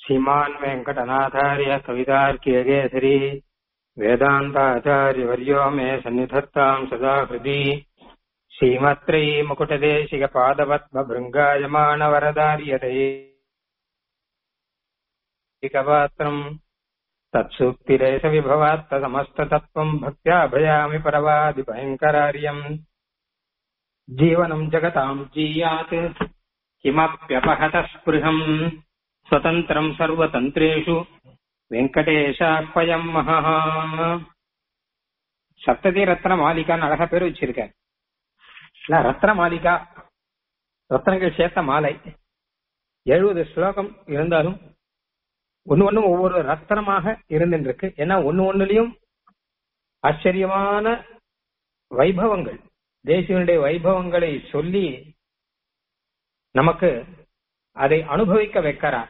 श्रीमान् वेङ्कटनाथार्य कवितार्कियकेसरी वेदान्ताचार्यवर्यो मे सन्निधत्ताम् सदा हृदि श्रीमत्रै मुकुटदेशिकपादपद्मभृङ्गायमानवरदार्यतये एकपात्रम् तत्सूक्तिरेशविभवात्तसमस्ततत्त्वम् भक्त्या भयामि परवादिभयङ्करार्यम् जीवनम् जगताम् जीयात् किमप्यपहतः स्पृहम् स्वतन्त्रम् सर्वतन्त्रेषु வெங்கடேஷாப்பயம் மகா சப்ததி ரத்ன மாலிகான்னு அழகா பேர் வச்சிருக்கேன் ரத்ன மாலிகா ரத்னங்கள் சேர்த்த மாலை எழுபது ஸ்லோகம் இருந்தாலும் ஒன்னு ஒன்னும் ஒவ்வொரு ரத்னமாக இருந்துருக்கு ஏன்னா ஒன்னு ஒன்னுலயும் ஆச்சரியமான வைபவங்கள் தேசியனுடைய வைபவங்களை சொல்லி நமக்கு அதை அனுபவிக்க வைக்கிறார்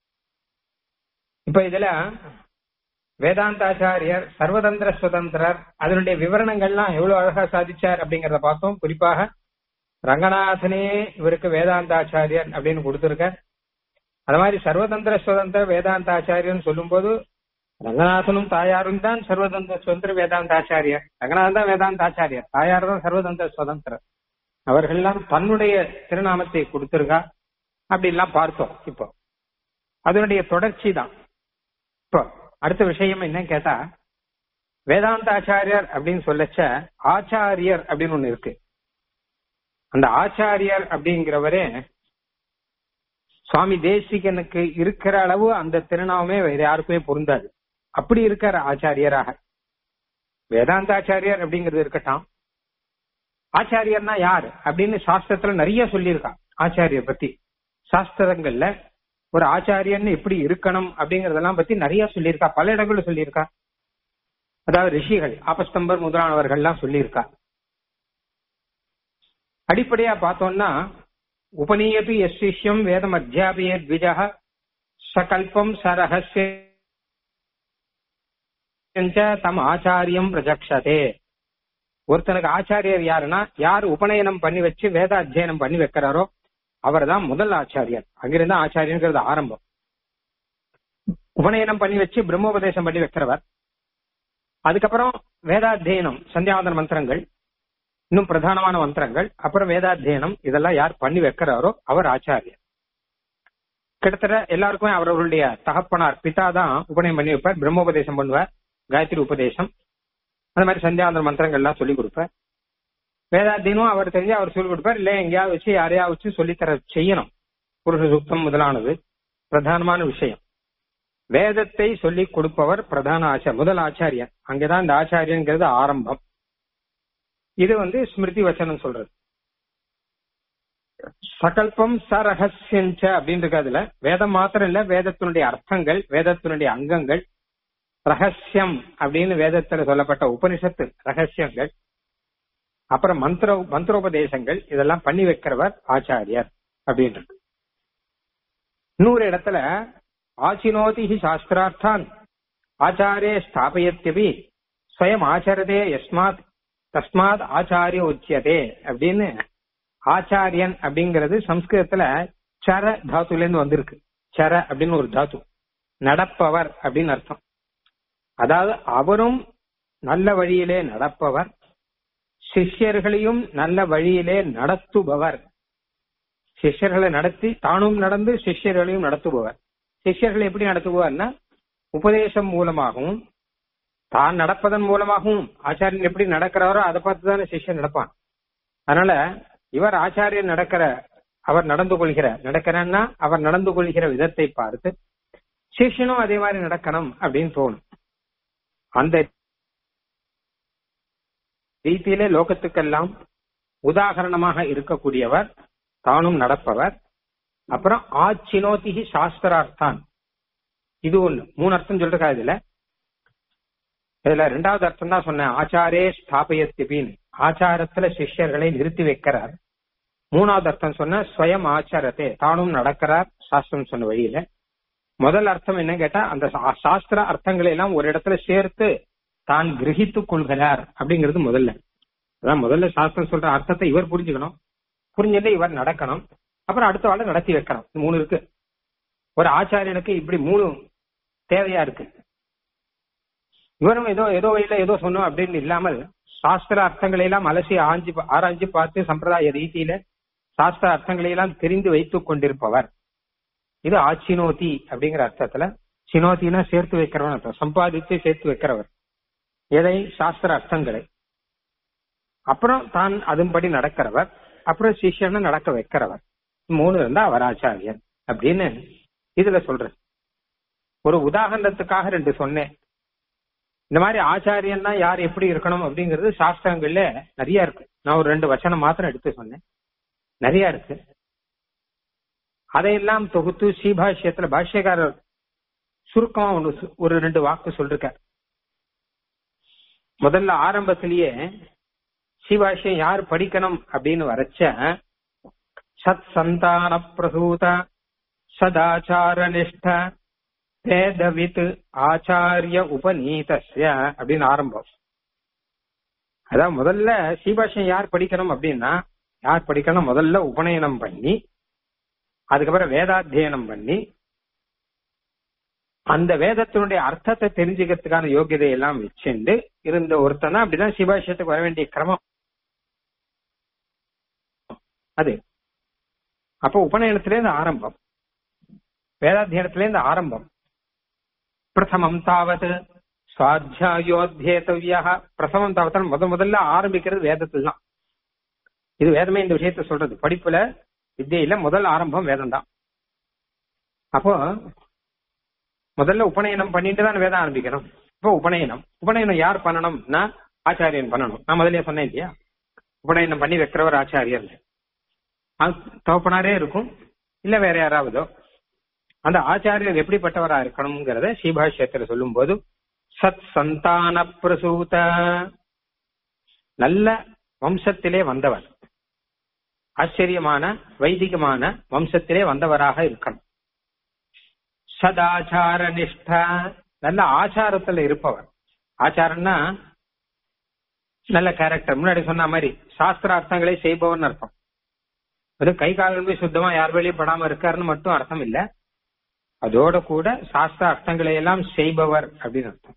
இப்ப இதுல வேதாந்தாச்சாரியர் சர்வதந்திர சுதந்திரர் அதனுடைய விவரணங்கள்லாம் எவ்வளவு அழகா சாதிச்சார் அப்படிங்கறத பார்த்தோம் குறிப்பாக ரங்கநாதனே இவருக்கு வேதாந்தாச்சாரியர் அப்படின்னு கொடுத்திருக்க அது மாதிரி சர்வதந்திர சுதந்திர வேதாந்தாச்சாரியர்னு சொல்லும் போது ரங்கநாதனும் தாயாரும் தான் சர்வதந்திர சுதந்திர வேதாந்தாச்சாரியர் ரங்கநாதன் தான் வேதாந்தாச்சாரியர் தாயார் தான் சர்வதந்திர சுதந்திரர் அவர்கள்லாம் தன்னுடைய திருநாமத்தை கொடுத்திருக்கா அப்படி எல்லாம் பார்த்தோம் இப்போ அதனுடைய தொடர்ச்சி தான் இப்போ அடுத்த விஷயம் என்ன கேட்டா வேதாந்தாச்சாரியர் அப்படின்னு சொல்லச்ச ஆச்சாரியர் அப்படின்னு ஒண்ணு இருக்கு அந்த ஆச்சாரியர் அப்படிங்கிறவரே சுவாமி தேசிகனுக்கு இருக்கிற அளவு அந்த திருநாமே வேற யாருக்குமே பொருந்தாது அப்படி இருக்கார் ஆச்சாரியராக வேதாந்தாச்சாரியர் அப்படிங்கிறது இருக்கட்டும் ஆச்சாரியர்னா யார் அப்படின்னு சாஸ்திரத்துல நிறைய சொல்லியிருக்கா ஆச்சாரியர் பத்தி சாஸ்திரங்கள்ல ஒரு ஆச்சாரியன் எப்படி இருக்கணும் அப்படிங்கறதெல்லாம் பத்தி நிறைய சொல்லியிருக்கா பல இடங்கள்ல சொல்லியிருக்கா அதாவது ரிஷிகள் ஆபஸ்தம்பர் முதலானவர்கள்லாம் சொல்லியிருக்கா அடிப்படையா பார்த்தோம்னா உபநீயபி எஸ் சிஷ்யம் வேதம் அத்தியாபிய த்விஜா சகல்பம் சரஹஸ்ய தம் ஆச்சாரியம் பிரஜக்ஷதே ஒருத்தனுக்கு ஆச்சாரியர் யாருன்னா யார் உபநயனம் பண்ணி வச்சு வேத அத்தியனம் பண்ணி வைக்கிறாரோ அவர் தான் முதல் ஆச்சாரியர் அங்கிருந்து ஆச்சாரியங்கிறது ஆரம்பம் உபநயனம் பண்ணி வச்சு பிரம்மோபதேசம் பண்ணி வைக்கிறவர் அதுக்கப்புறம் வேதாத்தியனம் சந்தியாவந்தன மந்திரங்கள் இன்னும் பிரதானமான மந்திரங்கள் அப்புறம் வேதாத்தியனம் இதெல்லாம் யார் பண்ணி வைக்கிறாரோ அவர் ஆச்சாரியர் கிட்டத்தட்ட எல்லாருக்குமே அவர்களுடைய தகப்பனார் பிதா தான் உபநயம் பண்ணி வைப்பார் பிரம்மோபதேசம் பண்ணுவார் காயத்ரி உபதேசம் அந்த மாதிரி சந்தியாவந்தன மந்திரங்கள்லாம் சொல்லி கொடுப்பார் வேதாத்தியனும் அவர் தெரிஞ்சு அவர் சொல்லிக் கொடுப்பார் இல்ல எங்கேயாவது வச்சு யாரையாவது வச்சு சொல்லித்தர செய்யணும் புருஷ சுத்தம் முதலானது பிரதானமான விஷயம் வேதத்தை சொல்லி கொடுப்பவர் பிரதான ஆச்சார் முதல் ஆச்சாரியன் அங்கேதான் இந்த ஆச்சாரியங்கிறது ஆரம்பம் இது வந்து ஸ்மிருதி வச்சனம் சொல்றது சகல்பம் சரகசியஞ்ச அப்படின்னு இருக்கு அதுல வேதம் மாத்திரம் இல்ல வேதத்தினுடைய அர்த்தங்கள் வேதத்தினுடைய அங்கங்கள் ரகசியம் அப்படின்னு வேதத்துல சொல்லப்பட்ட உபனிஷத்து ரகசியங்கள் அப்புறம் மந்திர மந்திரோபதேசங்கள் இதெல்லாம் பண்ணி வைக்கிறவர் ஆச்சாரியர் அப்படின்றது இன்னொரு இடத்துல ஆச்சினோதி சாஸ்திரார்த்தான் ஆச்சாரே ஸ்தாபயத்தியபி ஸ்வயம் ஆச்சரதே யஸ்மாத் தஸ்மாத் ஆச்சாரிய உச்சியதே அப்படின்னு ஆச்சாரியன் அப்படிங்கிறது சம்ஸ்கிருதத்துல சர தாத்துல இருந்து வந்திருக்கு சர அப்படின்னு ஒரு தாத்து நடப்பவர் அப்படின்னு அர்த்தம் அதாவது அவரும் நல்ல வழியிலே நடப்பவர் சிஷ்யர்களையும் நல்ல வழியிலே நடத்துபவர் சிஷ்யர்களை நடத்தி தானும் நடந்து சிஷ்யர்களையும் நடத்துபவர் சிஷ்யர்களை எப்படி நடத்துபவர்னா உபதேசம் மூலமாகவும் தான் நடப்பதன் மூலமாகவும் ஆச்சாரியன் எப்படி நடக்கிறாரோ அதை பார்த்து தானே சிஷ்யன் நடப்பான் அதனால இவர் ஆச்சாரியன் நடக்கிற அவர் நடந்து கொள்கிற நடக்கிறன்னா அவர் நடந்து கொள்கிற விதத்தை பார்த்து சிஷ்யனும் அதே மாதிரி நடக்கணும் அப்படின்னு தோணும் அந்த ரீதியிலே லோகத்துக்கெல்லாம் உதாகரணமாக இருக்கக்கூடியவர் தானும் நடப்பவர் அப்புறம் ஆச்சினோதிகி சாஸ்திரார்த்தான் இது ஒண்ணு மூணு அர்த்தம் சொல்றா இதுல இதுல ரெண்டாவது அர்த்தம் தான் சொன்னேன் ஆச்சாரே ஸ்தாபயத்திபின்னு ஆச்சாரத்துல சிஷ்யர்களை நிறுத்தி வைக்கிறார் மூணாவது அர்த்தம் சொன்ன ஸ்வயம் ஆச்சாரத்தை தானும் நடக்கிறார் சாஸ்திரம் சொன்ன வழியில முதல் அர்த்தம் என்ன கேட்டா அந்த சாஸ்திர அர்த்தங்களை எல்லாம் ஒரு இடத்துல சேர்த்து தான் கிரகித்துக் கொள்கிறார் அப்படிங்கிறது முதல்ல அதான் முதல்ல சாஸ்திரம் சொல்ற அர்த்தத்தை இவர் புரிஞ்சுக்கணும் புரிஞ்சுட்டு இவர் நடக்கணும் அப்புறம் அடுத்த வாழ நடத்தி வைக்கணும் மூணு இருக்கு ஒரு ஆச்சாரியனுக்கு இப்படி மூணு தேவையா இருக்கு இவரும் ஏதோ ஏதோ வழியில ஏதோ சொன்னோம் அப்படின்னு இல்லாமல் சாஸ்திர அர்த்தங்களை எல்லாம் அலசி ஆஞ்சி ஆராய்ஞ்சு பார்த்து சம்பிரதாய ரீதியில சாஸ்திர அர்த்தங்களை எல்லாம் தெரிந்து வைத்துக் கொண்டிருப்பவர் இது ஆச்சினோதி அப்படிங்கிற அர்த்தத்துல சினோத்தினா சேர்த்து வைக்கிறவன் அர்த்தம் சம்பாதித்து சேர்த்து வைக்கிறவர் எதை சாஸ்திர அர்த்தங்களை அப்புறம் தான் அதன்படி நடக்கிறவர் அப்புறம் சிஷ்யனை நடக்க வைக்கிறவர் மூணு இருந்தா அவர் ஆச்சாரியன் அப்படின்னு இதுல சொல்றேன் ஒரு உதாரணத்துக்காக ரெண்டு சொன்னேன் இந்த மாதிரி ஆச்சாரியன்னா யார் எப்படி இருக்கணும் அப்படிங்கிறது சாஸ்திரங்கள்ல நிறைய இருக்கு நான் ஒரு ரெண்டு வச்சனம் மாத்திரம் எடுத்து சொன்னேன் நிறைய இருக்கு அதையெல்லாம் தொகுத்து ஸ்ரீபாஷ்யத்துல பாஷ்யக்காரர் சுருக்கமா ஒன்று சொ- ஒரு ரெண்டு வாக்கு சொல்லிருக்கார் முதல்ல ஆரம்பத்திலேயே ஸ்ரீபாஷ்யம் யார் படிக்கணும் அப்படின்னு வரைச்ச சத் சந்தான பிரசூத சதாச்சார நிஷ்ட வேதவித் ஆச்சாரிய உபநீதஸ்ய அப்படின்னு ஆரம்பம் அதான் முதல்ல ஸ்ரீபாஷ்யம் யார் படிக்கணும் அப்படின்னா யார் படிக்கணும் முதல்ல உபநயனம் பண்ணி அதுக்கப்புறம் வேதாத்தியனம் பண்ணி அந்த வேதத்தினுடைய அர்த்தத்தை தெரிஞ்சுக்கிறதுக்கான யோகியதை எல்லாம் வச்சுண்டு இருந்த ஒருத்தன் தான் அப்படிதான் சிபாஷ்யத்துக்கு வர வேண்டிய கிரமம் அது அப்போ உபநயனத்திலேருந்து ஆரம்பம் வேதாத்தியனத்திலேருந்து ஆரம்பம் பிரதமம் தாவது சுவாத்தியாயோத்தியேதவியா பிரசமம் தாவத்தான் முத முதல்ல ஆரம்பிக்கிறது வேதத்தில் தான் இது வேதமே இந்த விஷயத்த சொல்றது படிப்புல வித்தியில முதல் ஆரம்பம் வேதம் தான் அப்போ முதல்ல உபநயனம் பண்ணிட்டு தான் வேதம் ஆரம்பிக்கணும் இப்போ உபநயனம் உபநயனம் யார் பண்ணணும்னா ஆச்சாரியன் பண்ணணும் நான் முதல்ல சொன்னேன் இல்லையா உபநயனம் பண்ணி வைக்கிறவர் ஆச்சாரியர் அது தகப்பனாரே இருக்கும் இல்ல வேற யாராவதோ அந்த ஆச்சாரியர் எப்படிப்பட்டவரா இருக்கணுங்கிறத ஸ்ரீபாஷ்யத்துல சொல்லும் போது சத் சந்தான பிரசூத நல்ல வம்சத்திலே வந்தவர் ஆச்சரியமான வைதிகமான வம்சத்திலே வந்தவராக இருக்கணும் சதாச்சார நிஷ்ட நல்ல ஆச்சாரத்துல இருப்பவர் ஆச்சாரம்னா நல்ல கேரக்டர் முன்னாடி சொன்ன மாதிரி சாஸ்திர அர்த்தங்களை செய்பவன் அர்த்தம் வெறும் கை கால்களுமே சுத்தமா யார் வெளியும் படாம இருக்காருன்னு மட்டும் அர்த்தம் இல்ல அதோட கூட சாஸ்திர அர்த்தங்களை எல்லாம் செய்பவர் அப்படின்னு அர்த்தம்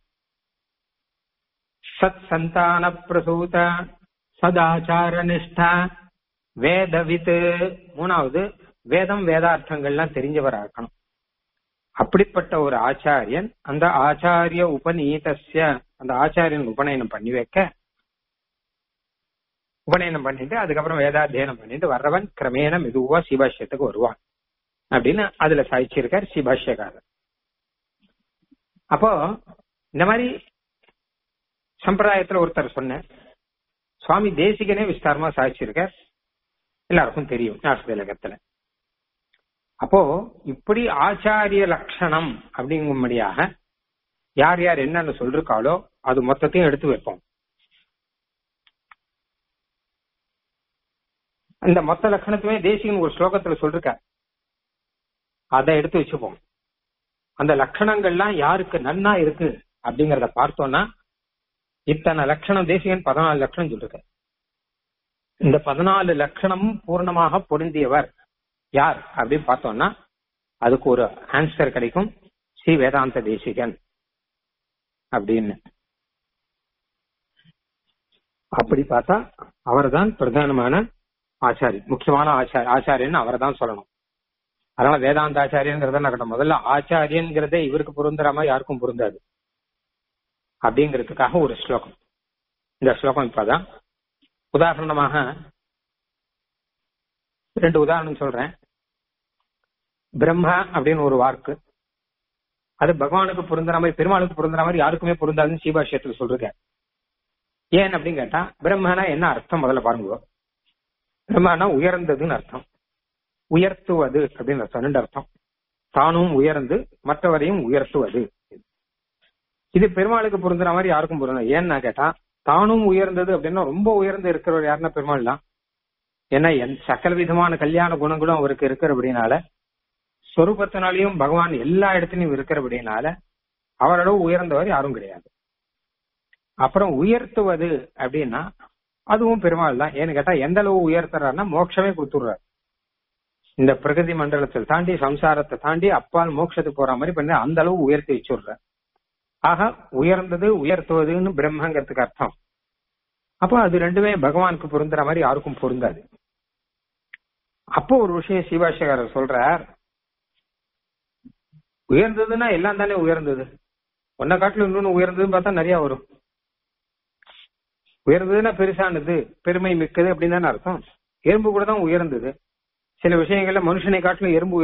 சத் சந்தான பிரசூத சதாச்சார நிஷ்டா வேதவித் மூணாவது வேதம் வேதார்த்தங்கள்லாம் தெரிஞ்சவரா இருக்கணும் அப்படிப்பட்ட ஒரு ஆச்சாரியன் அந்த ஆச்சாரிய உபநீதஸ்ய அந்த ஆச்சாரியன் உபநயனம் பண்ணி வைக்க உபநயனம் பண்ணிட்டு அதுக்கப்புறம் வேதாத்தியனம் பண்ணிட்டு வர்றவன் கிரமேண மெதுவா சிபாஷ்யத்துக்கு வருவான் அப்படின்னு அதுல சாய்ச்சிருக்கார் சிபாஷ்யக்காரர் அப்போ இந்த மாதிரி சம்பிரதாயத்துல ஒருத்தர் சொன்ன சுவாமி தேசிகனே விஸ்தாரமா சாய்ச்சிருக்கார் எல்லாருக்கும் தெரியும் ஞாசதிலகத்துல அப்போ இப்படி ஆச்சாரிய லட்சணம் அப்படிங்கும்படியாக யார் யார் என்னன்னு சொல்றாளோ அது மொத்தத்தையும் எடுத்து வைப்போம் அந்த மொத்த லட்சணத்துமே தேசிகன் ஒரு ஸ்லோகத்துல சொல்லிருக்கார் அதை எடுத்து வச்சுப்போம் அந்த லட்சணங்கள்லாம் யாருக்கு நன்னா இருக்கு அப்படிங்கறத பார்த்தோம்னா இத்தனை லட்சணம் தேசிகன் பதினாலு லட்சணம் சொல்லிருக்கார் இந்த பதினாலு லட்சணமும் பூர்ணமாக பொருந்தியவர் யார் அப்படின்னு பார்த்தோம்னா அதுக்கு ஒரு ஆன்சர் கிடைக்கும் ஸ்ரீ வேதாந்த தேசிகன் அப்படின்னு அப்படி பார்த்தா அவர்தான் பிரதானமான ஆச்சாரி முக்கியமான ஆச்சாரி ஆச்சாரியன் அவரை தான் சொல்லணும் அதனால வேதாந்த ஆச்சாரியங்கிறத நான் முதல்ல ஆச்சாரியன்கிறதே இவருக்கு பொருந்துற மாதிரி யாருக்கும் பொருந்தாது அப்படிங்கிறதுக்காக ஒரு ஸ்லோகம் இந்த ஸ்லோகம் இப்பதான் உதாரணமாக ரெண்டு உதாரணம் சொல்றேன் பிரம்ம அப்படின்னு ஒரு வாக்கு அது பகவானுக்கு பொருந்துற மாதிரி பெருமாளுக்கு பொருந்துற மாதிரி யாருக்குமே பொருந்தாதுன்னு சீபாஷ்யத்துல சொல்றீங்க ஏன் அப்படின்னு கேட்டா பிரம்மனா என்ன அர்த்தம் முதல்ல பாருங்க பிரம்மனா உயர்ந்ததுன்னு அர்த்தம் உயர்த்துவது அப்படின்னு அர்த்தம் ரெண்டு அர்த்தம் தானும் உயர்ந்து மற்றவரையும் உயர்த்துவது இது பெருமாளுக்கு பொருந்துற மாதிரி யாருக்கும் பொருந்தா ஏன்னா கேட்டா தானும் உயர்ந்தது அப்படின்னா ரொம்ப உயர்ந்து இருக்கிறவர் யாருன்னா பெருமாள் தான் ஏன்னா என் சகல விதமான கல்யாண குணங்களும் அவருக்கு இருக்கிறபடினால சொரூபத்தினாலையும் பகவான் எல்லா இடத்துலயும் இருக்கிறபடினால அவரோட உயர்ந்தவர் யாரும் கிடையாது அப்புறம் உயர்த்துவது அப்படின்னா அதுவும் பெருமாள் தான் ஏன்னு கேட்டா எந்த அளவு உயர்த்துறாருன்னா மோட்சமே கொடுத்துடுறாரு இந்த பிரகதி மண்டலத்தை தாண்டி சம்சாரத்தை தாண்டி அப்பால் மோட்சத்துக்கு போற மாதிரி பண்ணி அந்த அளவு உயர்த்தி வச்சுடுற ஆக உயர்ந்தது உயர்த்துவதுன்னு பிரம்மங்கிறதுக்கு அர்த்தம் அப்போ அது ரெண்டுமே பகவானுக்கு பொருந்துற மாதிரி யாருக்கும் பொருந்தாது அப்போ ஒரு விஷயம் சிவாஷகாரர் சொல்றார் உயர்ந்ததுன்னா எல்லாம் தானே உயர்ந்தது ஒன்ன காட்டுல இன்னொன்னு உயர்ந்ததுன்னு பார்த்தா நிறைய வரும் உயர்ந்ததுன்னா பெருசானது பெருமை மிக்கது அப்படின்னு தானே அர்த்தம் எறும்பு கூட தான் உயர்ந்தது சில விஷயங்கள்ல மனுஷனை காட்டிலும் எறும்பு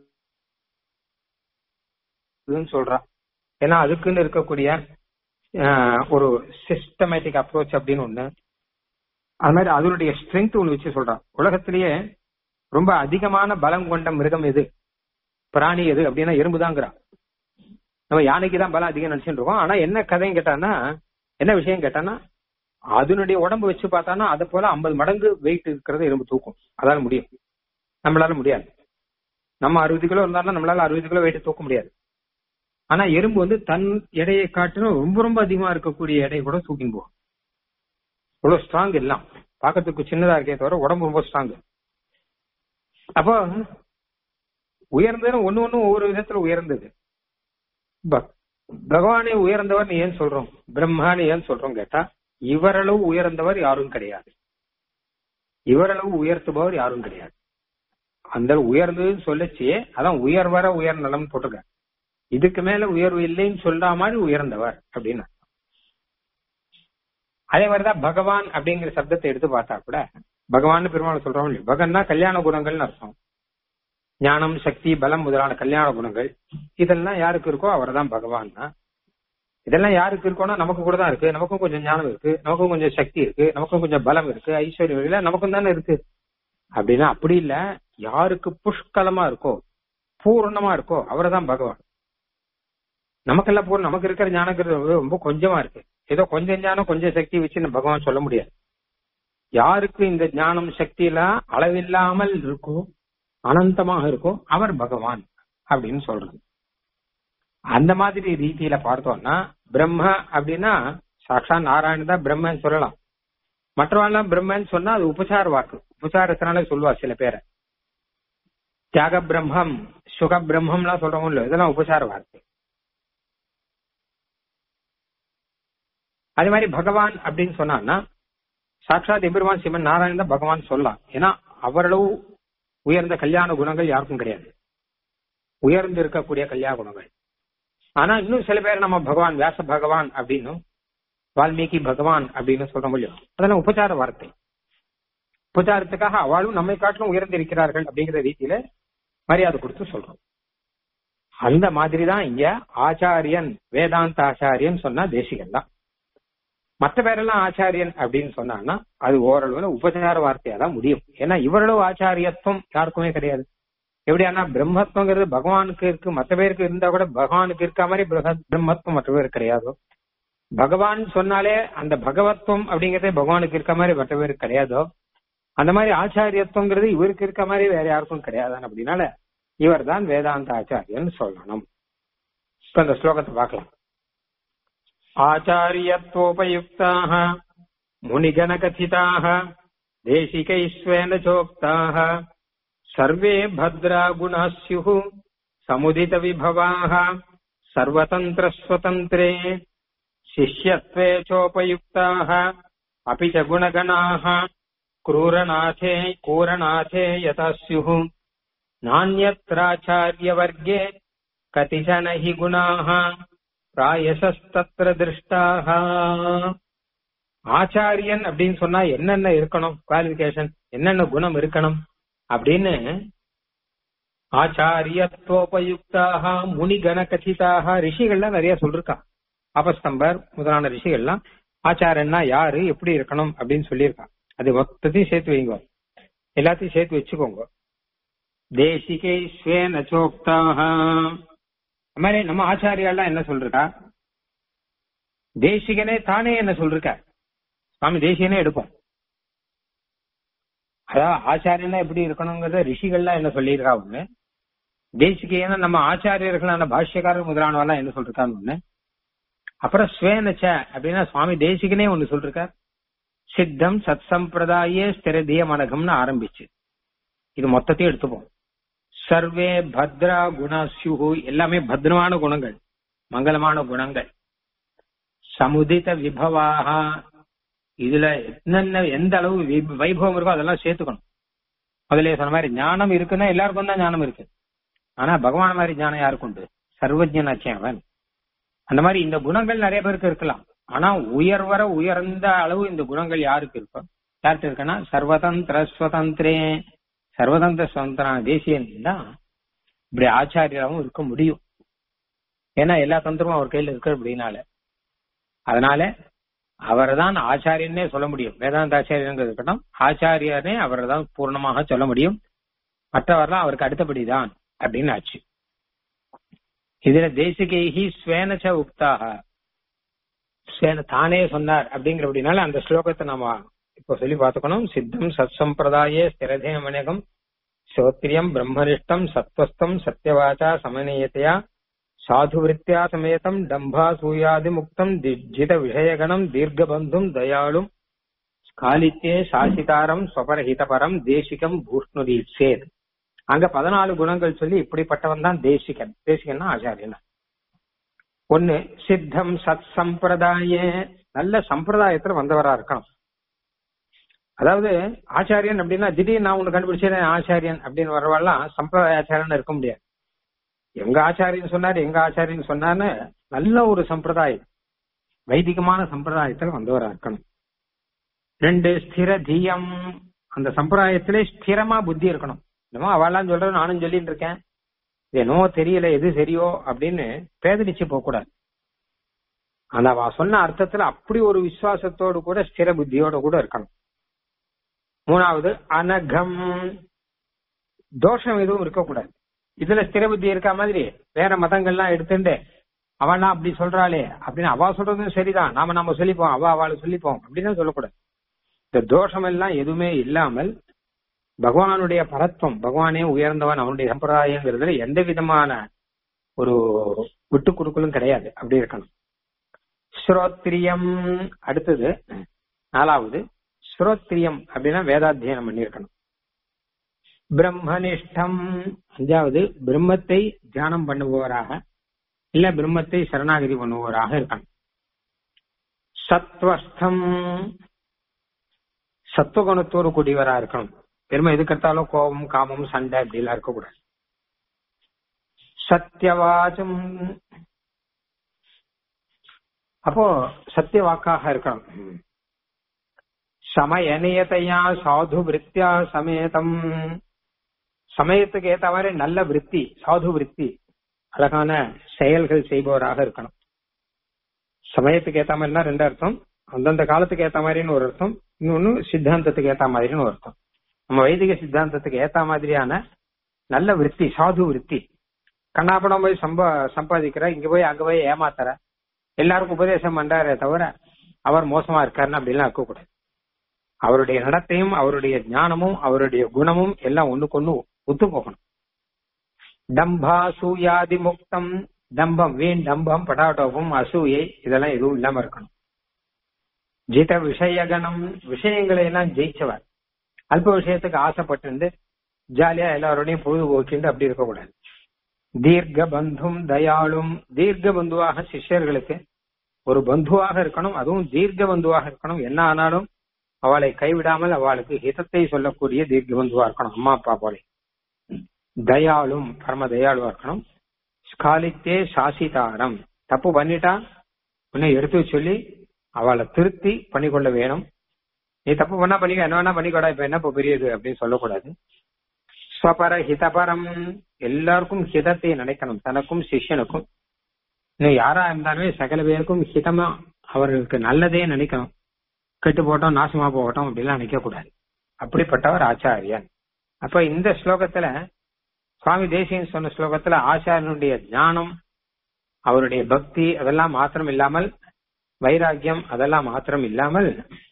உயர்ந்ததுன்னு சொல்றான் ஏன்னா அதுக்குன்னு இருக்கக்கூடிய ஆஹ், ஒரு சிஸ்டமேட்டிக் அப்ரோச் அப்படின்னு ஒண்ணு அது மாதிரி அதனுடைய ஸ்ட்ரென்த் ஒண்ணு வச்சு சொல்றான் உலகத்திலேயே ரொம்ப அதிகமான பலம் கொண்ட மிருகம் எது பிராணி எது அப்படின்னா எறும்பு தாங்கிறான் நம்ம யானைக்கு தான் பலம் அதிகம் நினைச்சுட்டு இருக்கோம் ஆனா என்ன கதையும் கேட்டான்னா என்ன விஷயம் கேட்டான்னா அதனுடைய உடம்பு வச்சு பார்த்தானா அதை போல ஐம்பது மடங்கு வெயிட் இருக்கிறது எறும்பு தூக்கும் அதால முடியும் நம்மளால முடியாது நம்ம அறுபது கிலோ இருந்தாலும் நம்மளால அறுபது கிலோ வெயிட் தூக்க முடியாது ஆனா எறும்பு வந்து தன் எடையை காட்டிலும் ரொம்ப ரொம்ப அதிகமா இருக்கக்கூடிய எடையை கூட தூக்கின்னு போகும் இவ்வளவு ஸ்ட்ராங் எல்லாம் பார்க்கறதுக்கு சின்னதா இருக்கே தவிர உடம்பு ரொம்ப ஸ்ட்ராங் அப்போ உயர்ந்ததுன்னு ஒண்ணு ஒண்ணு ஒவ்வொரு விதத்துல உயர்ந்தது ப- பகவானே உயர்ந்தவர் ஏன் சொல்றோம் பிரம்மான்னு ஏன் சொல்றோம் கேட்டா இவரளவு உயர்ந்தவர் யாரும் கிடையாது இவரளவு உயர்த்துபவர் யாரும் கிடையாது அந்த உயர்ந்ததுன்னு சொல்லச்சு அதான் உயர்வர உயர் நலம் போட்டுக்க இதுக்கு மேல உயர்வு இல்லைன்னு சொல்ற மாதிரி உயர்ந்தவர் அப்படின்னு அதே மாதிரிதான் பகவான் அப்படிங்கிற சப்தத்தை எடுத்து பார்த்தா கூட பகவான் பெருமாள் சொல்றோம் இல்லையா பகன்னா கல்யாண குணங்கள்னு அர்த்தம் ஞானம் சக்தி பலம் முதலான கல்யாண குணங்கள் இதெல்லாம் யாருக்கு இருக்கோ அவர் தான் பகவான் தான் இதெல்லாம் யாருக்கு இருக்கோன்னா நமக்கு கூட தான் இருக்கு நமக்கும் கொஞ்சம் ஞானம் இருக்கு நமக்கும் கொஞ்சம் சக்தி இருக்கு நமக்கும் கொஞ்சம் பலம் இருக்கு ஐஸ்வர்யம் இல்ல நமக்கும் தானே இருக்கு அப்படின்னா அப்படி இல்ல யாருக்கு புஷ்கலமா இருக்கோ பூர்ணமா இருக்கோ அவர் தான் பகவான் நமக்கெல்லாம் பூர்ணம் நமக்கு இருக்கிற ஞானங்கிறது ரொம்ப கொஞ்சமா இருக்கு ஏதோ கொஞ்சம் ஞானம் கொஞ்சம் சக்தி வச்சு நம்ம பகவான் சொல்ல முடியாது யாருக்கு இந்த ஞானம் சக்தி எல்லாம் அளவில்லாமல் இருக்கோ அனந்தமாக இருக்கோ அவர் பகவான் அப்படின்னு சொல்றது அந்த மாதிரி ரீதியில பார்த்தோம்னா பிரம்ம அப்படின்னா சாட்சா நாராயணன் தான் பிரம்மன்னு சொல்லலாம் மற்றவெல்லாம் பிரம்மன்னு சொன்னா அது உபசார வாக்கு உபசாரத்தினால சொல்லுவா சில பேரை தியாக பிரம்மம் சுக பிரம்மம்லாம் சொல்றோம் இல்ல இதெல்லாம் உபசார வார்த்தை அதே மாதிரி பகவான் அப்படின்னு சொன்னான்னா சாட்சாத் எம்பெருமான் சிவன் நாராயணன் தான் பகவான் சொல்லலாம் ஏன்னா அவரளவு உயர்ந்த கல்யாண குணங்கள் யாருக்கும் கிடையாது உயர்ந்து இருக்கக்கூடிய கல்யாண குணங்கள் ஆனா இன்னும் சில பேர் நம்ம பகவான் வியாச பகவான் அப்படின்னும் வால்மீகி பகவான் அப்படின்னு சொல்ற முடியும் அதெல்லாம் உபச்சார வார்த்தை உபச்சாரத்துக்காக அவளும் நம்மை காட்டிலும் உயர்ந்து இருக்கிறார்கள் அப்படிங்கிற ரீதியில மரியாதை கொடுத்து சொல்றோம் அந்த மாதிரி தான் இங்க ஆச்சாரியன் வேதாந்த ஆச்சாரியன் சொன்னா தேசிகன் தான் மற்ற பேரெல்லாம் ஆச்சாரியன் அப்படின்னு சொன்னான்னா அது ஓரளவுல உபச்சார வார்த்தையா தான் முடியும் ஏன்னா இவரளவு ஆச்சாரியத்துவம் யாருக்குமே கிடையாது எப்படியானா பிரம்மத்துவங்கிறது பகவானுக்கு இருக்கு மற்ற பேருக்கு இருந்தா கூட பகவானுக்கு இருக்க மாதிரி பிரக- பிரம்மத்துவம் மற்ற பேருக்கு கிடையாதோ பகவான் சொன்னாலே அந்த பகவத்துவம் அப்படிங்கறதே பகவானுக்கு இருக்க மாதிரி மற்ற பேருக்கு கிடையாதோ அந்த மாதிரி ஆச்சாரியத்துவங்கிறது இவருக்கு இருக்க மாதிரி வேற யாருக்கும் கிடையாதான் அப்படின்னால இவர் தான் வேதாந்த ஆச்சாரியன் சொல்லணும் இப்ப இந்த ஸ்லோகத்தை பார்க்கலாம் ஆச்சாரியத்வோபயுக்தாக முனிகணகதிதாக தேசிகைஸ்வேன சோக்தாக सर्वे भद्रा गुणाः स्युः समुदितविभवाः सर्वतन्त्रस्वतन्त्रे शिष्यत्वे चोपयुक्ताः अपि च गुणगणाः क्रूरनाथे कूरनाथे यथा स्युः नान्यत्राचार्यवर्गे कतिचन हि गुणाः प्रायशस्तत्र दृष्टाः ஆச்சாரியன் அப்படின்னு சொன்னா என்னென்ன இருக்கணும் குவாலிபிகேஷன் என்னென்ன குணம் இருக்கணும் அப்படின்னு ஆச்சாரியத்துவோபயுக்தாக முனிகண கச்சிதாக ரிஷிகள்லாம் நிறைய சொல்லிருக்கா அபஸ்தம்பர் முதலான ரிஷிகள்லாம் ஆச்சாரன்னா யாரு எப்படி இருக்கணும் அப்படின்னு சொல்லியிருக்கா அது மொத்தத்தையும் சேர்த்து வைங்க எல்லாத்தையும் சேர்த்து வச்சுக்கோங்க தேசிகை ஸ்வேன சோக்தாக அது மாதிரி நம்ம ஆச்சாரியாலாம் என்ன சொல்றா தேசிகனே தானே என்ன சொல்லிருக்க சுவாமி தேசிகனே எடுப்போம் அதாவது ஆச்சாரியனா எப்படி இருக்கணுங்கிறத ரிஷிகள்லாம் என்ன சொல்லியிருக்கா ஒண்ணு தேசிகேன நம்ம ஆச்சாரியர்களான பாஷ்யக்காரர் முதலானவெல்லாம் என்ன சொல்லிருக்கான்னு ஒண்ணு அப்புறம் ஸ்வேனச்ச அப்படின்னா சுவாமி தேசிகனே ஒண்ணு சொல்லிருக்கார் சித்தம் சத் சம்பிரதாய ஸ்திரதிய மனகம்னு ஆரம்பிச்சு இது மொத்தத்தையும் எடுத்துப்போம் சர்வே பத்ரா குணஸ்யு எல்லாமே பத்ரமான குணங்கள் மங்களமான குணங்கள் சமுதித விபவாக இதுல என்னென்ன எந்த அளவு வி- வைபவம் இருக்கோ அதெல்லாம் சேர்த்துக்கணும் முதல்ல சொன்ன மாதிரி ஞானம் இருக்குன்னா எல்லாருக்கும் தான் ஞானம் இருக்கு ஆனா பகவான் மாதிரி ஞானம் யாருக்கு உண்டு சர்வஜனாச்சே அவன் அந்த மாதிரி இந்த குணங்கள் நிறைய பேருக்கு இருக்கலாம் ஆனா உயர்வர உயர்ந்த அளவு இந்த குணங்கள் யாருக்கு இருக்கும் யார்கிட்ட இருக்குன்னா சர்வதந்திர ஸ்வதந்திரே சர்வதந்திர சுதந்திரான தேசியன் தான் இப்படி ஆச்சாரியாவும் இருக்க முடியும் ஏன்னா எல்லா தந்திரமும் அவர் கையில இருக்கு அப்படின்னால அதனால அவர்தான் ஆச்சாரியன்னே சொல்ல முடியும் வேதாந்த ஆச்சாரியன் இருக்கட்டும் ஆச்சாரியனே அவரை தான் பூர்ணமாக சொல்ல முடியும் மற்றவர்லாம் அவருக்கு அடுத்தபடிதான் அப்படின்னு ஆச்சு இதுல தேசிகைஹி ஸ்வேனச்ச உக்தாக ஸ்வேன தானே சொன்னார் அப்படிங்கிறபடினால அந்த ஸ்லோகத்தை நாம இப்போ சொல்லி பார்த்துக்கணும் சித்தம் சத் சம்பிரதாயே ஸ்திரதேமனகம் ஸ்ரோத்ரியம் பிரம்மனிஷ்டம் சத்வஸ்தம் சத்யவாச்சா சமநீயத்தையா சாதுவிருத்தியா சமேதம் டம்பா சூயாதி முக்தம் திஜித விஷயகணம் தீர்க்கபந்தும் தயாளும் காலித்தே சாசிதாரம் ஸ்வபரஹிதபரம் தேசிகம் பூஷ்ணுதீட்சேத் அங்க பதினாலு குணங்கள் சொல்லி இப்படிப்பட்டவன் தான் தேசிகன் தேசிகன்னா ஆச்சாரியன் ஒன்னு சித்தம் சத் சம்பிரதாய நல்ல சம்பிரதாயத்துல வந்தவரா இருக்கணும் அதாவது ஆச்சாரியன் அப்படின்னா திடீர்னு நான் ஒண்ணு கண்டுபிடிச்சேன் ஆச்சாரியன் அப்படின்னு வரவாள்லாம் சம்பிரதாய ஆச்சாரியன் இருக்க முடியாது எங்க ஆச்சாரியன் சொன்னார் எங்க ஆச்சாரியன் சொன்னார்னு நல்ல ஒரு சம்பிரதாயம் வைதிகமான சம்பிரதாயத்துல வந்தவரா இருக்கணும் ரெண்டு ஸ்திர தீயம் அந்த சம்பிரதாயத்திலே ஸ்திரமா புத்தி இருக்கணும் என்னமோ அவெல்லாம் சொல்ற நானும் சொல்லிட்டு இருக்கேன் இது என்னவோ தெரியல எது சரியோ அப்படின்னு பேதலிச்சு போக கூடாது அந்த அவ சொன்ன அர்த்தத்துல அப்படி ஒரு விசுவாசத்தோடு கூட ஸ்திர புத்தியோட கூட இருக்கணும் மூணாவது அனகம் தோஷம் எதுவும் இருக்கக்கூடாது இதுல ஸ்திர புத்தி இருக்க மாதிரி வேற மதங்கள்லாம் எடுத்துட்டு அவனா அப்படி சொல்றாளே அப்படின்னு அவ சொல்றதும் சரிதான் நாம நம்ம சொல்லிப்போம் அவ அவளை சொல்லிப்போம் அப்படின்னு சொல்லக்கூடாது இந்த தோஷம் எல்லாம் எதுவுமே இல்லாமல் பகவானுடைய பரத்வம் பகவானே உயர்ந்தவன் அவனுடைய சம்பிரதாயங்கிறதுல எந்த விதமான ஒரு விட்டு கொடுக்கலும் கிடையாது அப்படி இருக்கணும் ஸ்ரோத்ரியம் அடுத்தது நாலாவது ஸ்ரோத்ரியம் அப்படின்னா வேதாத்தியனம் பண்ணியிருக்கணும் பிரம்மனிஷ்டம் அஞ்சாவது பிரம்மத்தை தியானம் பண்ணுபவராக இல்ல பிரம்மத்தை சரணாகதி பண்ணுபவராக இருக்கணும் சத்வஸ்தம் சத்துவகுணத்தோடு கூடியவரா இருக்கணும் பெருமை எதுக்கு எடுத்தாலும் கோபம் காமம் சண்டை இப்படி எல்லாம் இருக்கக்கூடாது சத்தியவாச்சம் அப்போ சத்திய வாக்காக இருக்கணும் சமயனியதையா சாது விருத்தியா சமேதம் சமயத்துக்கு ஏத்த மாதிரி நல்ல விருத்தி சாது விருத்தி அழகான செயல்கள் செய்பவராக இருக்கணும் சமயத்துக்கு ஏத்த மாதிரினா ரெண்டு அர்த்தம் அந்தந்த காலத்துக்கு ஏத்த மாதிரின்னு ஒரு அர்த்தம் இன்னொன்னு சித்தாந்தத்துக்கு ஏத்த மாதிரின்னு ஒரு அர்த்தம் நம்ம வைதிக சித்தாந்தத்துக்கு ஏத்த மாதிரியான நல்ல விருத்தி சாது விருத்தி கண்ணாப்பணம் போய் சம்பா சம்பாதிக்கிற இங்க போய் அங்க போய் ஏமாத்துற எல்லாருக்கும் உபதேசம் பண்றாரே தவிர அவர் மோசமா இருக்காருன்னு அப்படிலாம் இருக்கக்கூடாது அவருடைய நடத்தையும் அவருடைய ஞானமும் அவருடைய குணமும் எல்லாம் ஒண்ணுக்கு ஒண்ணு ஒத்து போகணும் டம்பா சூயாதி முக்தம் டம்பம் வீண் டம்பம் படாட்டோபம் அசூயை இதெல்லாம் எதுவும் இல்லாம இருக்கணும் ஜித விஷயகணம் விஷயங்களை எல்லாம் ஜெயிச்சவர் அல்ப விஷயத்துக்கு ஆசைப்பட்டு ஜாலியா எல்லாரோடையும் பொழுதுபோக்கிண்டு அப்படி இருக்கக்கூடாது தீர்க்க பந்தும் தயாளும் தீர்க்க பந்துவாக சிஷ்யர்களுக்கு ஒரு பந்துவாக இருக்கணும் அதுவும் தீர்க்க பந்துவாக இருக்கணும் என்ன ஆனாலும் அவளை கைவிடாமல் அவளுக்கு ஹிதத்தை சொல்லக்கூடிய தீர்க்க பந்துவா இருக்கணும் அம்மா அப்பா போல தயாளும் பரம தயாளுவா இருக்கணும் ஸ்காலித்தே சாசிதாரம் தப்பு பண்ணிட்டா உன்னை எடுத்து சொல்லி அவளை திருத்தி பண்ணிக்கொள்ள வேணும் நீ தப்பு பண்ணா பண்ணிக்க என்ன வேணா பண்ணிக்கோடா இப்ப என்ன இப்ப பெரியது அப்படின்னு சொல்லக்கூடாது ஸ்வபர ஹிதபரம் எல்லாருக்கும் ஹிதத்தை நினைக்கணும் தனக்கும் சிஷ்யனுக்கும் இன்னும் யாரா இருந்தாலுமே சகல பேருக்கும் ஹிதமா அவர்களுக்கு நல்லதே நினைக்கணும் கெட்டு போட்டோம் நாசமா போகட்டும் அப்படிலாம் நினைக்க கூடாது அப்படிப்பட்டவர் ஆச்சாரியன் அப்ப இந்த ஸ்லோகத்துல சுவாமி தேசியன் சொன்ன ஸ்லோகத்துல ஆச்சாரியனுடைய ஞானம் அவருடைய பக்தி அதெல்லாம் மாத்திரம் இல்லாமல் வைராக்கியம் அதெல்லாம் மாத்திரம் இல்லாமல்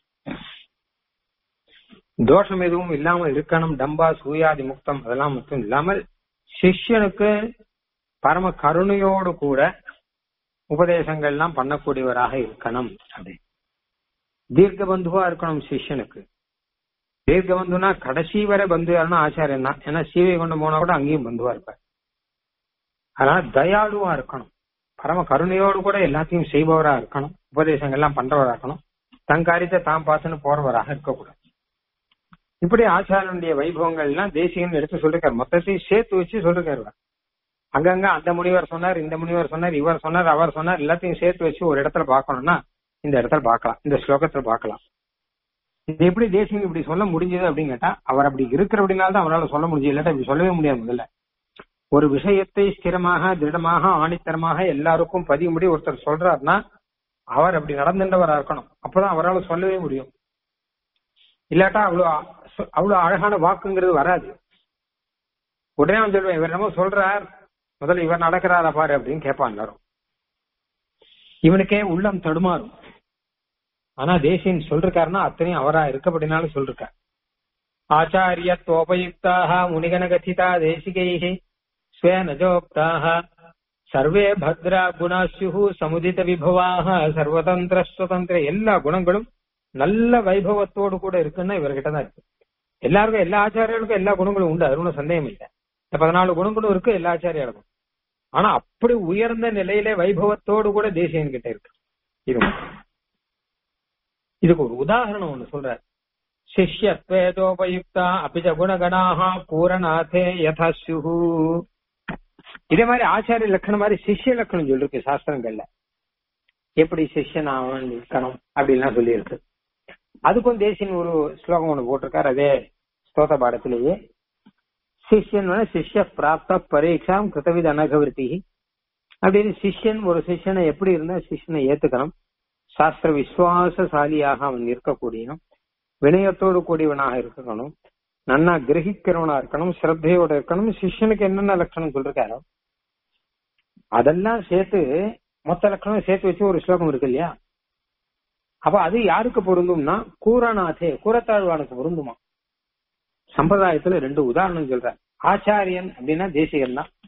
தோஷம் எதுவும் இல்லாமல் இருக்கணும் டம்பா சூயாதி முக்தம் அதெல்லாம் மட்டும் இல்லாமல் சிஷ்யனுக்கு பரம கருணையோடு கூட உபதேசங்கள்லாம் பண்ணக்கூடியவராக இருக்கணும் அப்படி தீர்க்க பந்துவா இருக்கணும் சிஷ்யனுக்கு தீர்க்க பந்துனா கடைசி வரை பந்து யாருன்னா ஆச்சாரியன் தான் ஏன்னா சீவை கொண்டு போனா கூட அங்கேயும் பந்துவா இருப்பார் அதனால தயாளுவா இருக்கணும் பரம கருணையோடு கூட எல்லாத்தையும் செய்பவரா இருக்கணும் உபதேசங்கள் எல்லாம் பண்றவரா இருக்கணும் தன் காரியத்தை தான் பார்த்துன்னு போறவராக இருக்கக்கூடாது இப்படி ஆச்சாரனுடைய வைபவங்கள் எல்லாம் தேசியம் எடுத்து சொல்லிருக்காரு மொத்தத்தையும் சேர்த்து வச்சு சொல்லிருக்காரு அங்கங்க அந்த முனிவர் சொன்னார் இந்த முனிவர் சொன்னார் இவர் சொன்னார் அவர் சொன்னார் எல்லாத்தையும் சேர்த்து வச்சு ஒரு இடத்துல பார்க்கணும்னா இந்த இடத்துல பார்க்கலாம் இந்த ஸ்லோகத்துல பார்க்கலாம் இது எப்படி தேசியம் இப்படி சொல்ல முடிஞ்சது அப்படின்னு கேட்டா அவர் அப்படி இருக்கிற அப்படின்னால்தான் அவரால் சொல்ல முடிஞ்சது இல்லாட்டா இப்படி சொல்லவே முடியாது முதல்ல ஒரு விஷயத்தை ஸ்திரமாக திருடமாக ஆணித்தரமாக எல்லாருக்கும் பதியும்படி ஒருத்தர் சொல்றாருன்னா அவர் அப்படி நடந்துட்டவரா இருக்கணும் அப்பதான் அவரால் சொல்லவே முடியும் இல்லாட்டா அவ்வளவு அவ்வளவு அழகான வாக்குங்கிறது வராது உடனே அவன் சொல்லுவேன் இவர் என்னமோ சொல்றார் முதல்ல இவர் நடக்கிறாரா பாரு அப்படின்னு கேட்பான் எல்லாரும் இவனுக்கே உள்ளம் தடுமாறும் ஆனா தேசியன் சொல்றாருன்னா அத்தனையும் அவரா இருக்கப்படினாலும் சொல்றார் ஆச்சாரியத்வோபயுக்தாக முனிகணகதிதா தேசிகைः ஸ்வேனஜோக்தாக சர்வே பத்ரா குணாஸ்யு சமுதித விபவாக சர்வதந்திர சுதந்திர எல்லா குணங்களும் நல்ல வைபவத்தோடு கூட இருக்குன்னா இவர்கிட்ட தான் இருக்கு எல்லாருக்கும் எல்லா ஆச்சாரியர்களுக்கும் எல்லா குணங்களும் உண்டு அது ஒன்றும் சந்தேகம் இல்லை இந்த பதினாலு குணங்களும் இருக்கு எல்லா ஆச்சாரியாளுக்கும் ஆனா அப்படி உயர்ந்த நிலையில வைபவத்தோடு கூட தேசியன் கிட்ட இருக்கு இது இதுக்கு ஒரு உதாரணம் ஒண்ணு சொல்றாரு சிஷ்யத்வேதோபயுக்தா அபிஜ குணகணாக பூரணாதே யதாஸ்யு இதே மாதிரி ஆச்சாரிய லட்சணம் மாதிரி சிஷ்ய லட்சணம் சொல்லிருக்கு சாஸ்திரங்கள்ல எப்படி சிஷ்யன் அவன் இருக்கணும் அப்படின்லாம் சொல்லியிருக்கு அதுக்கும் தேசியன் ஒரு ஸ்லோகம் ஒண்ணு போட்டிருக்காரு அதே ஸ்தோத பாடத்திலேயே சிஷ்யன் சிஷ்ய பிராப்த பரீட்சாம் கிருத்தவித அனகவர்த்தி அப்படின்னு சிஷ்யன் ஒரு சிஷ்யனை எப்படி இருந்தா சிஷ்யனை ஏத்துக்கணும் சாஸ்திர விசுவாசசாலியாக அவன் இருக்கக்கூடியனும் வினயத்தோடு கூடியவனாக இருக்கணும் நன்னா கிரகிக்கிறவனா இருக்கணும் ஸ்ரத்தையோட இருக்கணும் சிஷ்யனுக்கு என்னென்ன லட்சணம் சொல்றாரோ அதெல்லாம் சேர்த்து மொத்த லட்சணம் சேர்த்து வச்சு ஒரு ஸ்லோகம் இருக்கு இல்லையா அப்ப அது யாருக்கு பொருந்தும்னா கூரநாதே கூரத்தாழ்வானுக்கு பொருந்துமா சம்பிரதாயத்துல ரெண்டு உதாரணம் சொல்ற ஆச்சாரியன் அப்படின்னா தேசிகன் தான்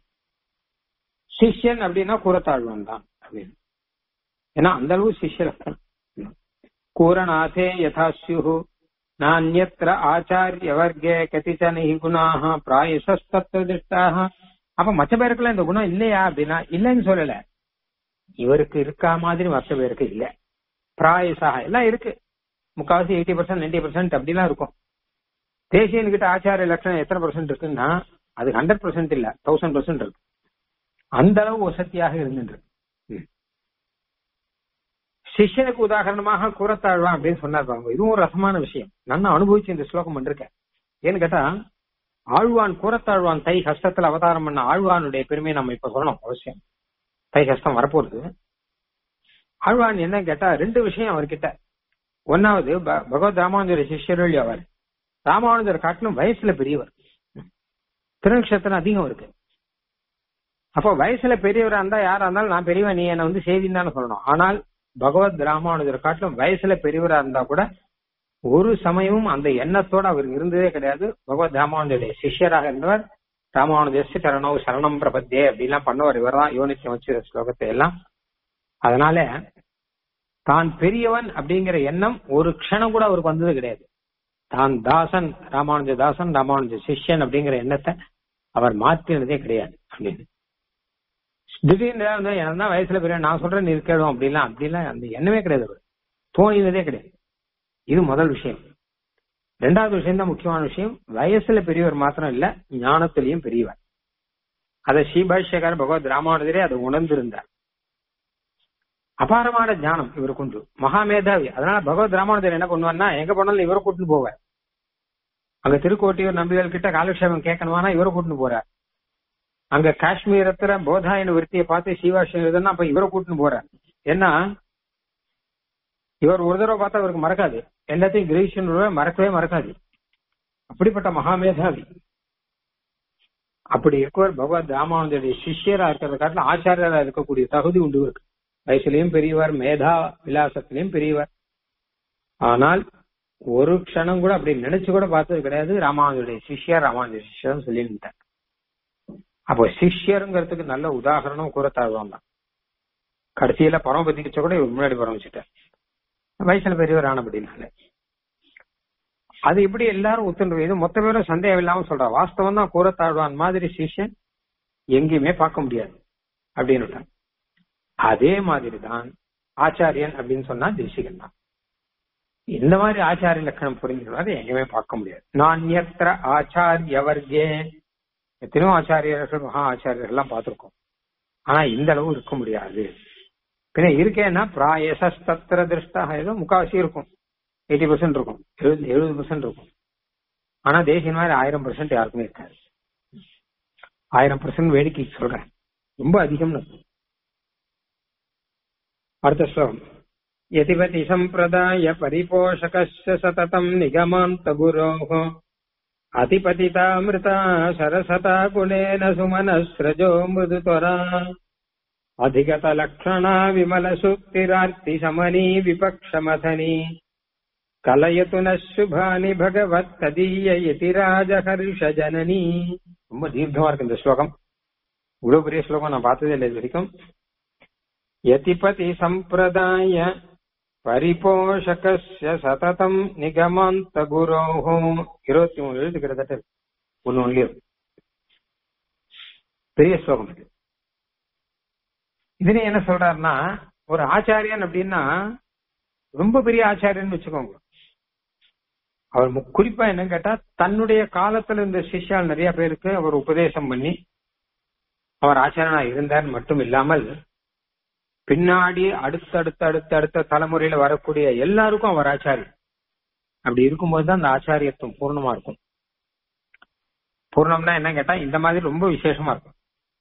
சிஷ்யன் அப்படின்னா கூரத்தாழ்வான் தான் அப்படின்னு ஏன்னா அந்த அளவு சிஷ்ய லட்சணம் கூரநாதே யதாஸ்யு நானியத்திர ஆச்சாரிய வர்க்கே கதிச்சன குணாக பிராயசஸ்தத்துவ திருஷ்டாக அப்ப மற்ற பேருக்குலாம் இந்த குணம் இல்லையா அப்படின்னா இல்லைன்னு சொல்லல இவருக்கு இருக்கா மாதிரி மற்ற பேருக்கு இல்ல பிராயசாக எல்லாம் இருக்கு முக்காவாசி எயிட்டி பர்சன்ட் நைன்டி பர்சன்ட் அப்படிலாம் இருக்கும் தேசியன் கிட்ட ஆச்சாரிய லட்சணம் எத்தனை பர்சன்ட் இருக்குன்னா அது ஹண்ட்ரட் பர்சன்ட் இல்ல தௌசண்ட் பர்சன்ட் இருக்கு அந்த அளவு வசதியாக இருந்துட்டு சிஷ்யனுக்கு உதாரணமாக கூறத்தாழ்வான் அப்படின்னு சொன்னார் பாருங்க இதுவும் ஒரு ரசமான விஷயம் நான் அனுபவிச்சு இந்த ஸ்லோகம் பண்ணிருக்கேன் ஏன்னு கேட்டா ஆழ்வான் கூறத்தாழ்வான் தை ஹஸ்தத்துல அவதாரம் பண்ண ஆழ்வானுடைய பெருமையை நம்ம இப்ப சொல்லணும் அவசியம் தை ஹஸ்தம் வரப்போகுது ஆழ்வான் என்ன கேட்டா ரெண்டு விஷயம் அவர்கிட்ட ஒன்னாவது பகவத் ராமானுஜர் சிஷ்யர்கள் அவர் ராமானுஜர் காட்டிலும் வயசுல பெரியவர் திருநக்ஷத்திரம் அதிகம் இருக்கு அப்போ வயசுல பெரியவரா இருந்தா யாரா இருந்தாலும் நான் பெரியவன் நீ என்ன வந்து செய்தின்னு தானே சொல்லணும் ஆனால் பகவத் ராமானுஜர் காட்டிலும் வயசுல பெரியவரா இருந்தா கூட ஒரு சமயமும் அந்த எண்ணத்தோட அவர் இருந்ததே கிடையாது பகவத் ராமானுஜருடைய சிஷ்யராக இருந்தவர் ராமானுஜஸ்ய சரணம் சரணம் பிரபத்தே அப்படிலாம் பண்ணவர் இவர் தான் யோனிச்சம் வச்சு ஸ்லோகத்தை எல்லாம் அதனால தான் பெரியவன் அப்படிங்கிற எண்ணம் ஒரு க்ஷணம் கூட அவருக்கு வந்தது கிடையாது தான் தாசன் ராமானுஜ தாசன் ராமானுஜ சிஷ்யன் அப்படிங்கிற எண்ணத்தை அவர் மாற்றினதே கிடையாது அப்படின்னு திடீர்னு எனக்கு தான் வயசுல பெரிய நான் சொல்றேன் நீ இருக்கணும் அப்படிலாம் அப்படிலாம் அந்த எண்ணமே கிடையாது அவர் தோணினதே கிடையாது இது முதல் விஷயம் ரெண்டாவது விஷயம் தான் முக்கியமான விஷயம் வயசுல பெரியவர் மாத்திரம் இல்ல ஞானத்திலையும் பெரியவர் அதை ஸ்ரீபாஷ்யக்கார பகவத் ராமானுஜரே அதை உணர்ந்திருந்தார் அபாரமான ஞானம் இவருக்கு உண்டு மகாமேதாவி அதனால பகவத் ராமானுஜர் என்ன பண்ணுவார்னா எங்க போனாலும் இவரை கூட்டிட்டு போவார் அங்க திருக்கோட்டியூர் நம்பிகள் கிட்ட காலக்ஷேபம் கேட்கணுமானா இவரை கூட்டிட்டு போறார் அங்க காஷ்மீரத்துல போதாயன விருத்தியை பார்த்து சீவாஷம் எழுதுனா அப்ப இவரை கூட்டின்னு போறார் ஏன்னா இவர் ஒரு தடவை பார்த்தா அவருக்கு மறக்காது எல்லாத்தையும் கிரகிஷன் மறக்கவே மறக்காது அப்படிப்பட்ட மகாமேதாவி அப்படி இருக்கவர் பகவத் ராமானுஜருடைய சிஷ்யரா இருக்கிறத காட்டிலும் ஆச்சாரியரா இருக்கக்கூடிய தகுதி உண்டு இருக்கு வயசுலயும் பெரியவர் மேதா விலாசத்திலையும் பெரியவர் ஆனால் ஒரு க்ஷணம் கூட அப்படி நினைச்சு கூட பார்த்தது கிடையாது ராமானுஜருடைய சிஷ்யர் ராமானுஜ சிஷ்யர் சொல்லிட்டார் அப்போ சிஷ்யருங்கிறதுக்கு நல்ல உதாரணம் கூறத்தாழ்வான் தான் கடைசியில பரமபதிக்கிச்ச கூட இவர் முன்னாடி பரமிச்சிட்டார் வயசுல பெரியவர் ஆனபடினால அது இப்படி எல்லாரும் ஒத்துண்டு இது மொத்த பேரும் சந்தேகம் இல்லாம சொல்றா வாஸ்தவம் தான் கூறத்தாழ்வான் மாதிரி சிஷ்யன் எங்கேயுமே பார்க்க முடியாது அப்படின்னு அதே மாதிரி தான் ஆச்சாரியன் அப்படின்னு சொன்னா தேசிகன் தான் இந்த மாதிரி ஆச்சாரிய லட்சணம் புரிஞ்சுக்கிறது எங்கேயுமே பார்க்க முடியாது நான் எத்திர ஆச்சாரிய வர்க்கே எத்தனையோ ஆச்சாரியர்கள் மகா ஆச்சாரியர்கள் எல்லாம் பார்த்திருக்கோம் ஆனா இந்த அளவு இருக்க முடியாது பின்ன இருக்கேன்னா பிராயசஸ்தத்திர திருஷ்டா ஏதோ முக்காவாசி இருக்கும் எயிட்டி பர்சன்ட் இருக்கும் எழுபது எழுபது பர்சன்ட் இருக்கும் ஆனா தேசியன் மாதிரி ஆயிரம் பர்சன்ட் யாருக்குமே இருக்காது ஆயிரம் பர்சன்ட் வேடிக்கை சொல்றேன் ரொம்ப அதிகம்னு இருக்கும். அடுத்த ஸ்லோகம் यतिपति सम्प्रदाय परिपोषकस्य सततम् निगमान्तगुरोः अतिपतितामृता सरसता गुणेन सुमनस्रजो मृदुत्वरा अधिगतलक्षणा विमलसूक्तिरार्तिशमनी विपक्षमथनी கலயத்து நுபானி பகவத் ததீய யதிராஜஹர்ஷ ஜனனி ரொம்ப தீர்க்கமா இருக்கு இந்த ஸ்லோகம் இவ்வளவு பெரிய ஸ்லோகம் நான் பார்த்ததே இல்லை இது வரைக்கும் யதிபதி சம்பிரதாய பரிபோஷகஸ்ய சததம் நிகமாந்த குரோஹோ இருபத்தி மூணு எழுத்து கிட்டத்தட்ட இருக்கு. ஒண்ணு ஒன்லயும் பெரிய ஸ்லோகம் இது இதுல என்ன சொல்றாருன்னா ஒரு ஆச்சாரியன் அப்படின்னா ரொம்ப பெரிய ஆச்சாரியன் வச்சுக்கோங்க அவர் மு- குறிப்பா என்ன கேட்டா தன்னுடைய காலத்துல இந்த சிஷ்யால் நிறைய பேருக்கு அவர் உபதேசம் பண்ணி அவர் ஆச்சாரனா இருந்தார் மட்டும் இல்லாமல் பின்னாடி அடுத்தடுத்த அடுத்த அடுத்த தலைமுறையில வரக்கூடிய எல்லாருக்கும் அவர் ஆச்சாரியன் அப்படி இருக்கும்போது தான் அந்த ஆச்சாரியத்துவம் பூர்ணமா இருக்கும் பூர்ணம்னா என்ன கேட்டா இந்த மாதிரி ரொம்ப விசேஷமா இருக்கும்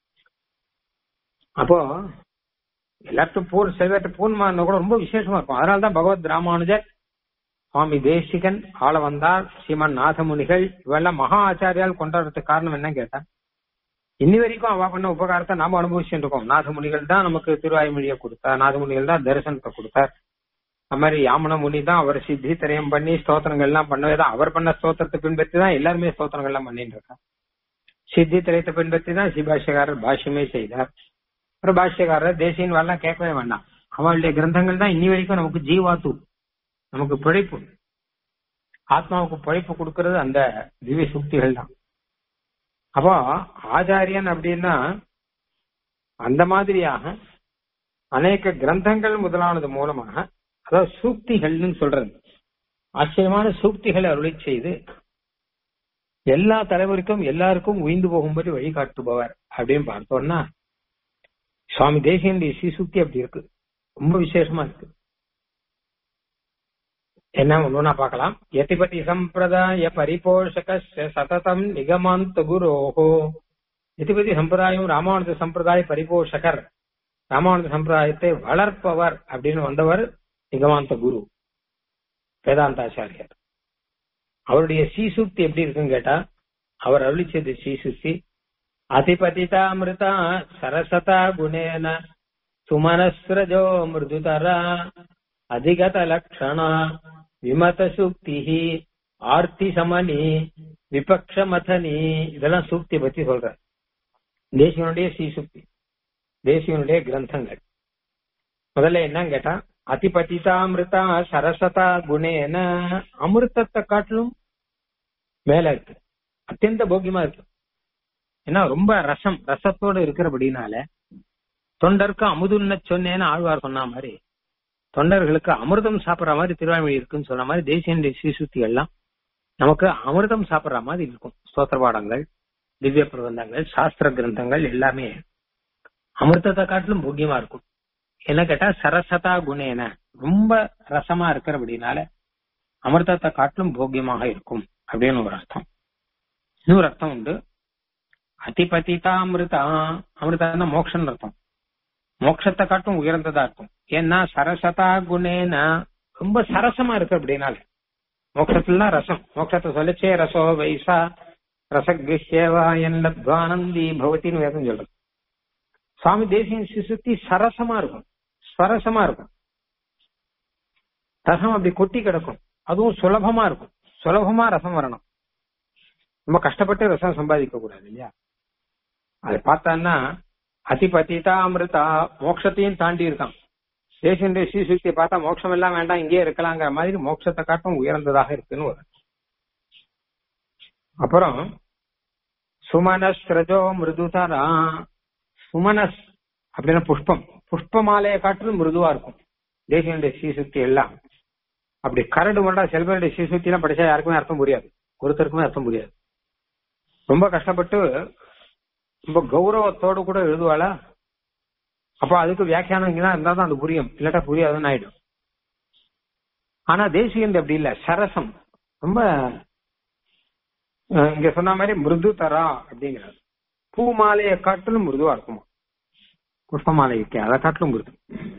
அப்போ எல்லாத்தையும் பூர் சிலர்கிட்ட பூர்ணமா இருந்தா கூட ரொம்ப விசேஷமா இருக்கும் அதனால தான் பகவத் ராமானுஜர் சுவாமி தேசிகன் ஆள வந்தார் ஸ்ரீமன் நாதமுனிகள் இவெல்லாம் மகா ஆச்சாரியால் கொண்டாடுறதுக்கு காரணம் என்ன கேட்டா இன்னி வரைக்கும் அவ பண்ண உபகாரத்தை நாம அனுபவிச்சுட்டு இருக்கோம் நாதமுனிகள் தான் நமக்கு திருவாய்மொழியை கொடுத்தார் நாதமுனிகள் தான் தரிசனத்தை கொடுத்தார் அது மாதிரி யாமன முனி தான் அவர் சித்தி திரயம் பண்ணி ஸ்தோத்திரங்கள் எல்லாம் பண்ணவே தான் அவர் பண்ண ஸ்தோத்திரத்தை பின்பற்றி தான் எல்லாருமே ஸ்தோத்திரங்கள் எல்லாம் பண்ணிட்டு இருக்கா சித்தி திரயத்தை பின்பற்றி தான் சிபாஷ்யக்காரர் பாஷ்யமே செய்தார் அப்புறம் பாஷ்யக்காரர் தேசியன் வரலாம் கேட்கவே வேண்டாம் அவளுடைய கிரந்தங்கள் தான் இன்னி வரைக்கும் நமக்கு ஜீவாத்து நமக்கு பிழைப்பு ஆத்மாவுக்கு பிழைப்பு கொடுக்கறது அந்த திவ்ய சுக்திகள் தான் அப்போ ஆச்சாரியன் அப்படின்னா அந்த மாதிரியாக அநேக கிரந்தங்கள் முதலானது மூலமாக அதாவது சூக்திகள்னு சொல்றது ஆச்சரியமான சூக்திகளை அருளி செய்து எல்லா தலைவருக்கும் எல்லாருக்கும் உயிந்து போகும்படி வழிகாட்டுபவர் அப்படின்னு பார்த்தோம்னா சுவாமி தேசியனுடைய ஸ்ரீசுக்தி அப்படி இருக்கு ரொம்ப விசேஷமா இருக்கு என்ன ஒண்ணு பார்க்கலாம் யதிபதி சம்பிரதாய பரிபோஷக சததம் நிகமாந்த குரோஹோ யதிபதி சம்பிரதாயம் ராமானுஜ சம்பிரதாய பரிபோஷகர் ராமானுஜ சம்பிரதாயத்தை வளர்ப்பவர் அப்படின்னு வந்தவர் நிகமாந்த குரு வேதாந்தாச்சாரியர் அவருடைய சீசுக்தி எப்படி இருக்குன்னு கேட்டா அவர் அருளிச்சது சீசுக்தி அதிபதிதாமிருதா சரசதா குணேன சுமனஸ்ரஜோ மிருதுதரா அதிகத லக்ஷணா விமத சூக்தி ஆர்த்தி சமனி விபக்ஷமதனி இதெல்லாம் சூக்தி பத்தி சொல்ற தேசியனுடைய சீசுக்தி தேசியனுடைய கிரந்தங்கள் முதல்ல என்னன்னு கேட்டா அதிபதிதாமிருதா சரசதா குணேன அமிர்தத்தை காட்டிலும் மேல இருக்கு அத்தியந்த போக்கியமா இருக்கு ஏன்னா ரொம்ப ரசம் ரசத்தோட இருக்கிறபடினால தொண்டருக்கு அமுதுன்ன சொன்னேன்னு ஆழ்வார் சொன்ன மாதிரி தொண்டர்களுக்கு அமிர்தம் சாப்பிடுற மாதிரி திருவாய்மொழி இருக்குன்னு சொன்ன மாதிரி தேசிய சீசுத்தி எல்லாம் நமக்கு அமிர்தம் சாப்பிடுற மாதிரி இருக்கும் ஸ்தோத்திர பாடங்கள் திவ்ய பிரபந்தங்கள் சாஸ்திர கிரந்தங்கள் எல்லாமே அமிர்தத்தை காட்டிலும் போக்கியமா இருக்கும் என்ன கேட்டா சரசதா குணேன ரொம்ப ரசமா இருக்கிறபடினால அமிர்தத்தை காட்டிலும் போக்கியமாக இருக்கும் அப்படின்னு ஒரு அர்த்தம் இன்னொரு அர்த்தம் உண்டு அதிபதிதா அமிர்தா அமிர்தா மோக்ஷன் அர்த்தம் மோட்சத்தை காட்டும் உயர்ந்ததா இருக்கும் ஏன்னா சரசதா குணேன ரொம்ப சரசமா இருக்கு அப்படின்னால மோட்சத்துல ரசம் மோட்சத்தை சொல்லிச்சே ரசோ வைசா ரசகிருஷ்யவா என் லத்வானந்தி பவத்தின்னு வேதம் சொல்றது சுவாமி தேசியன் சிசுத்தி சரசமா இருக்கும் ஸ்வரசமா இருக்கும் ரசம் அப்படி கொட்டி கிடக்கும் அதுவும் சுலபமா இருக்கும் சுலபமா ரசம் வரணும் ரொம்ப கஷ்டப்பட்டு ரசம் சம்பாதிக்க கூடாது இல்லையா அதை பார்த்தான்னா அதிபதிதா அமிர்தா மோட்சத்தையும் தாண்டி இருக்கான் தேசியனுடைய ஸ்ரீசுக்தியை பார்த்தா மோட்சம் எல்லாம் வேண்டாம் இங்கே இருக்கலாங்கிற மாதிரி மோட்சத்தை காட்டும் உயர்ந்ததாக இருக்குன்னு ஒரு அப்புறம் சுமனஸ்ரஜோ மிருதுதரா சுமனஸ் அப்படின்னா புஷ்பம் புஷ்ப மாலையை காட்டிலும் மிருதுவா இருக்கும் தேசியனுடைய சீசுத்தி எல்லாம் அப்படி கரடு மண்டா செல்வனுடைய சீசுத்தி எல்லாம் படிச்சா யாருக்குமே அர்த்தம் புரியாது ஒருத்தருக்குமே அர்த்தம் புரியாது ரொம்ப கஷ்டப்பட்டு ரொம்ப கௌரவத்தோடு கூட எழுதுவாளா அப்ப அதுக்கு வியாக்கியானம் இங்கதான் இருந்தா தான் அது புரியும் இல்லாட்டா புரியாதுன்னு ஆயிடும் ஆனா தேசியன் அப்படி இல்ல சரசம் ரொம்ப அஹ், இங்க சொன்ன மாதிரி மிருது தரா அப்படிங்கிறார் பூ மாலையை காட்டிலும் மிருதுவா இருக்குமா புஷ்ப மாலைக்கு அதை காட்டிலும் மிருது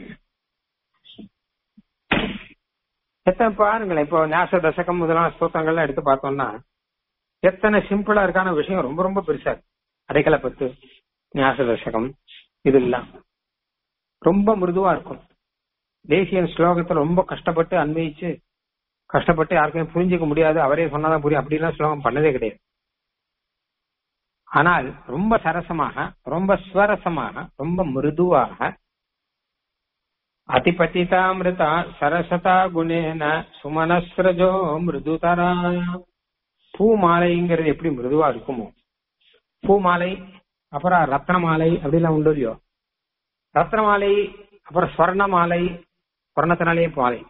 எத்தனை பாருங்களேன் இப்போ ஞாச தசகம் முதலான ஸ்தோத்திரங்கள்லாம் எடுத்து பார்த்தோம்னா எத்தனை சிம்பிளா இருக்கான விஷயம் ரொம்ப ரொம்ப பெருசா இருக்கு அடைக்கல பத்து ஞாச தசகம் இதெல்லாம் ரொம்ப மிருதுவா இருக்கும் தேசியன் ஸ்லோகத்தை ரொம்ப கஷ்டப்பட்டு அன்வயிச்சு கஷ்டப்பட்டு யாருக்குமே புரிஞ்சுக்க முடியாது அவரே சொன்னாதான் புரியும் அப்படிலாம் ஸ்லோகம் பண்ணதே கிடையாது ஆனால் ரொம்ப சரசமாக ரொம்ப ஸ்வரசமாக ரொம்ப மிருதுவாக அதிபதிதாமிருதா சரசதா குணேன சுமனஸ்ரஜோ மிருதுதரா பூ மாலைங்கிறது எப்படி மிருதுவா இருக்குமோ பூ மாலை அப்புறம் ரத்ன மாலை அப்படிலாம் உண்டு இல்லையோ ரத்ன மாலை அப்புறம் ஸ்வர்ண மாலை ஸ்வர்ணத்தினாலேயே மாலை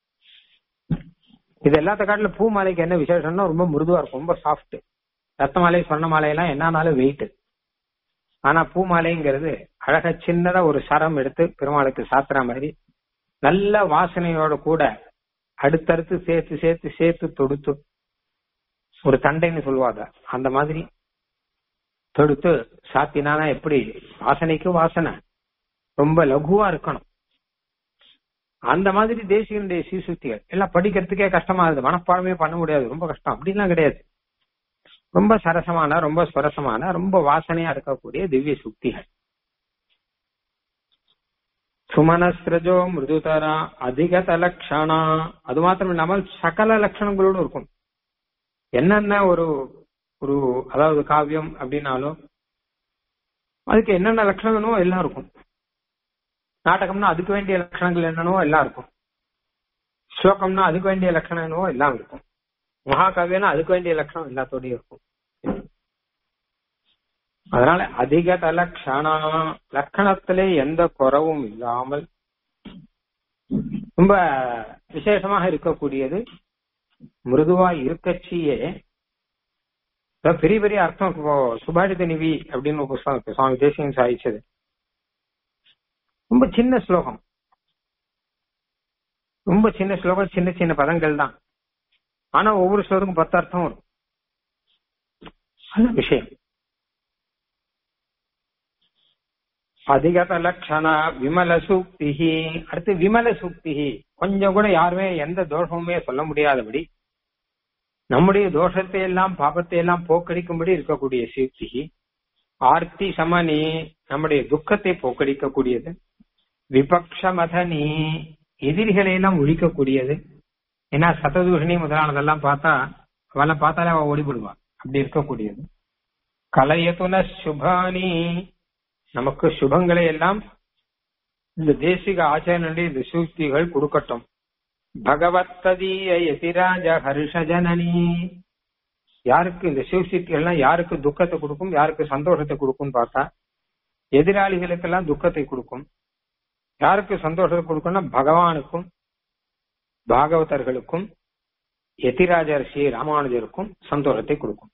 இது எல்லாத்த காட்டிலும் பூ மாலைக்கு என்ன விசேஷம்னா ரொம்ப மிருதுவா இருக்கும் ரொம்ப சாஃப்ட் ரத்த மாலை சொர்ண மாலை எல்லாம் என்னன்னாலும் வெயிட் ஆனா பூ மாலைங்கிறது அழகா சின்னதா ஒரு சரம் எடுத்து பெருமாளுக்கு சாத்துற மாதிரி நல்ல வாசனையோட கூட அடுத்தடுத்து சேர்த்து சேர்த்து சேர்த்து தொடுத்து ஒரு தண்டைன்னு சொல்லுவாங்க அந்த மாதிரி தொடுத்து சாத்தினானா எப்படி வாசனைக்கு வாசனை ரொம்ப லகுவா இருக்கணும் அந்த மாதிரி தேசியனுடைய சீசுத்திகள் எல்லாம் படிக்கிறதுக்கே கஷ்டமா இருக்குது மனப்பாடமே பண்ண முடியாது ரொம்ப கஷ்டம் அப்படிலாம் கிடையாது ரொம்ப சரசமான ரொம்ப சுரசமான ரொம்ப வாசனையா இருக்கக்கூடிய திவ்ய சுக்திகள் சுமனஸ்ரஜோ மிருதுதரா அதிகத லட்சணா அது மாத்திரம் இல்லாமல் சகல லட்சணங்களோடும் இருக்கும் என்னென்ன ஒரு ஒரு அதாவது காவியம் அப்படின்னாலும் அதுக்கு என்னென்ன லட்சணங்களோ எல்லாம் இருக்கும் நாடகம்னா அதுக்கு வேண்டிய லட்சணங்கள் என்னென்னவோ எல்லாம் இருக்கும் ஸ்லோகம்னா அதுக்கு வேண்டிய லட்சணம் என்னவோ எல்லாம் இருக்கும் மகாகாவியம்னா அதுக்கு வேண்டிய லட்சணம் எல்லாத்தோடயும் இருக்கும் அதனால அதிக லட்சணா லட்சணத்திலே எந்த குறவும் இல்லாமல் ரொம்ப விசேஷமாக இருக்கக்கூடியது மிருதுவா இருக்கச்சியே அதாவது பெரிய பெரிய அர்த்தம் இப்போ சுபாஷித நிவி அப்படின்னு ஒரு புஸ்தகம் இருக்கு சுவாமி தேசியம் சாதிச்சது ரொம்ப சின்ன ஸ்லோகம் ரொம்ப சின்ன ஸ்லோகம் சின்ன சின்ன பதங்கள் தான் ஆனா ஒவ்வொரு ஸ்லோகத்துக்கும் பத்து அர்த்தம் வரும் அது விஷயம் அதிகத லட்சண விமல சூக்தி அடுத்து விமல சூக்தி கொஞ்சம் கூட யாருமே எந்த தோஷமுமே சொல்ல முடியாதபடி நம்முடைய தோஷத்தை எல்லாம் பாபத்தை எல்லாம் போக்கடிக்கும்படி இருக்கக்கூடிய சூக்தி ஆர்த்தி சமனி நம்முடைய துக்கத்தை போக்கடிக்கக்கூடியது விபக்ஷ மதனி எதிரிகளை எல்லாம் ஒழிக்கக்கூடியது ஏன்னா சததூஷணி முதலானதெல்லாம் பார்த்தா அவெல்லாம் பார்த்தாலே அவ ஓடிவிடுவா அப்படி இருக்கக்கூடியது கலையதுன சுபானி நமக்கு சுபங்களை எல்லாம் இந்த தேசிக ஆச்சாரனுடைய இந்த சூக்திகள் கொடுக்கட்டும் பகவத்ததீய எதிராஜ ஹர்ஷ ஜனனி யாருக்கு இந்த சிவசக்திகள்லாம் யாருக்கு துக்கத்தை கொடுக்கும் யாருக்கு சந்தோஷத்தை கொடுக்கும் பார்த்தா எதிராளிகளுக்கெல்லாம் துக்கத்தை கொடுக்கும் யாருக்கு சந்தோஷத்தை கொடுக்கும்னா பகவானுக்கும் பாகவதர்களுக்கும் எதிராஜர் ஸ்ரீ ராமானுஜருக்கும் சந்தோஷத்தை கொடுக்கும்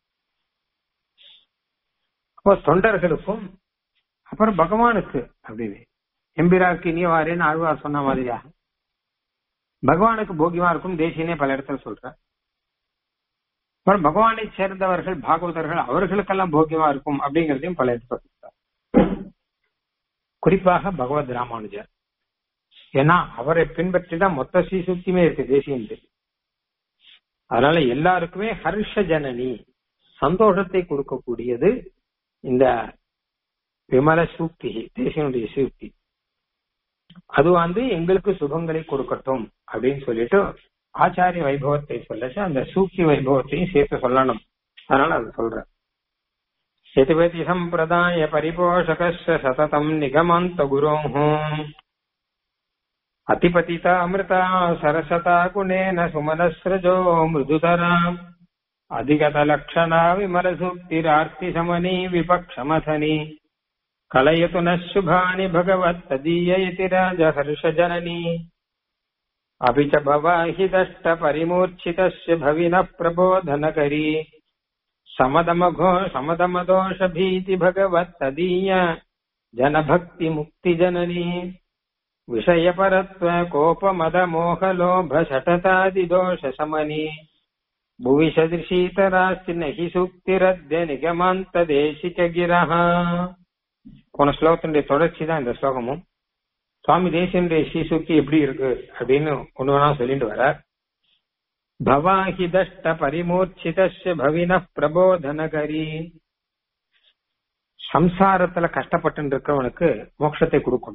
அப்போ தொண்டர்களுக்கும் அப்புறம் பகவானுக்கு அப்படின்னு எம்பிராக்கு இனியவாரேன்னு ஆழ்வார் சொன்ன மாதிரியா பகவானுக்கு போகியமா இருக்கும் தேசியனே பல இடத்துல சொல்ற அப்புறம் பகவானை சேர்ந்தவர்கள் பாகவதர்கள் அவர்களுக்கெல்லாம் போகியமா இருக்கும் அப்படிங்கறதையும் பல இடத்துல சொல்றார் குறிப்பாக பகவத் ராமானுஜர் ஏன்னா அவரை பின்பற்றி தான் மொத்த சீசுத்தியுமே இருக்கு தேசியம் அதனால எல்லாருக்குமே ஹர்ஷ ஜனனி சந்தோஷத்தை கொடுக்கக்கூடியது இந்த விமல சூக்தி தேசியனுடைய சூக்தி அது வந்து எங்களுக்கு சுகங்களை கொடுக்கட்டும் அப்படின்னு சொல்லிட்டு ஆச்சாரிய வைபவத்தை சொல்லச்சு அந்த சூக்தி வைபவத்தையும் சேர்த்து சொல்லணும் அதனால அது சொல்ற यतिपति सम्प्रदाय परिपोषकस्य सततम् निगमान्त गुरोः अतिपतिता अमृता सरसता गुणेन सुमनस्रजो मृदुधरा अधिगतलक्षणा विमलसूक्तिरार्तिशमनी विपक्षमथनी कलयतु नः शुभानि भगवत्तदीययति राजहर्षजननी अपि च भवाहिदष्टपरिमूर्च्छितस्य भविनः प्रबोधनकरी समदमघो समदमदोषभीति भगवत्तदीय जनभक्तिमुक्तिजननी विषयपरत्व कोपमदमोहलोभशटतादिदोषशमनी भुवि सदृशीतरास्ति न हि सूक्तिरद्य நிகமாந்ததேசிககிரஹ போன ஸ்லோகத்தினுடைய தொடர்ச்சி தான் இந்த ஸ்லோகமும் சுவாமி தேசியனுடைய ஸ்ரீசூக்தி எப்படி இருக்கு அப்படின்னு ஒண்ணு வேணா சொல்லிட்டு வர பவாஹி தஷ்ட பரிமூர்ச்சிதஸ்ய பவின பிரபோதனகரி சம்சாரத்துல கஷ்டப்பட்டு இருக்கிறவனுக்கு மோட்சத்தை கொடுக்கும்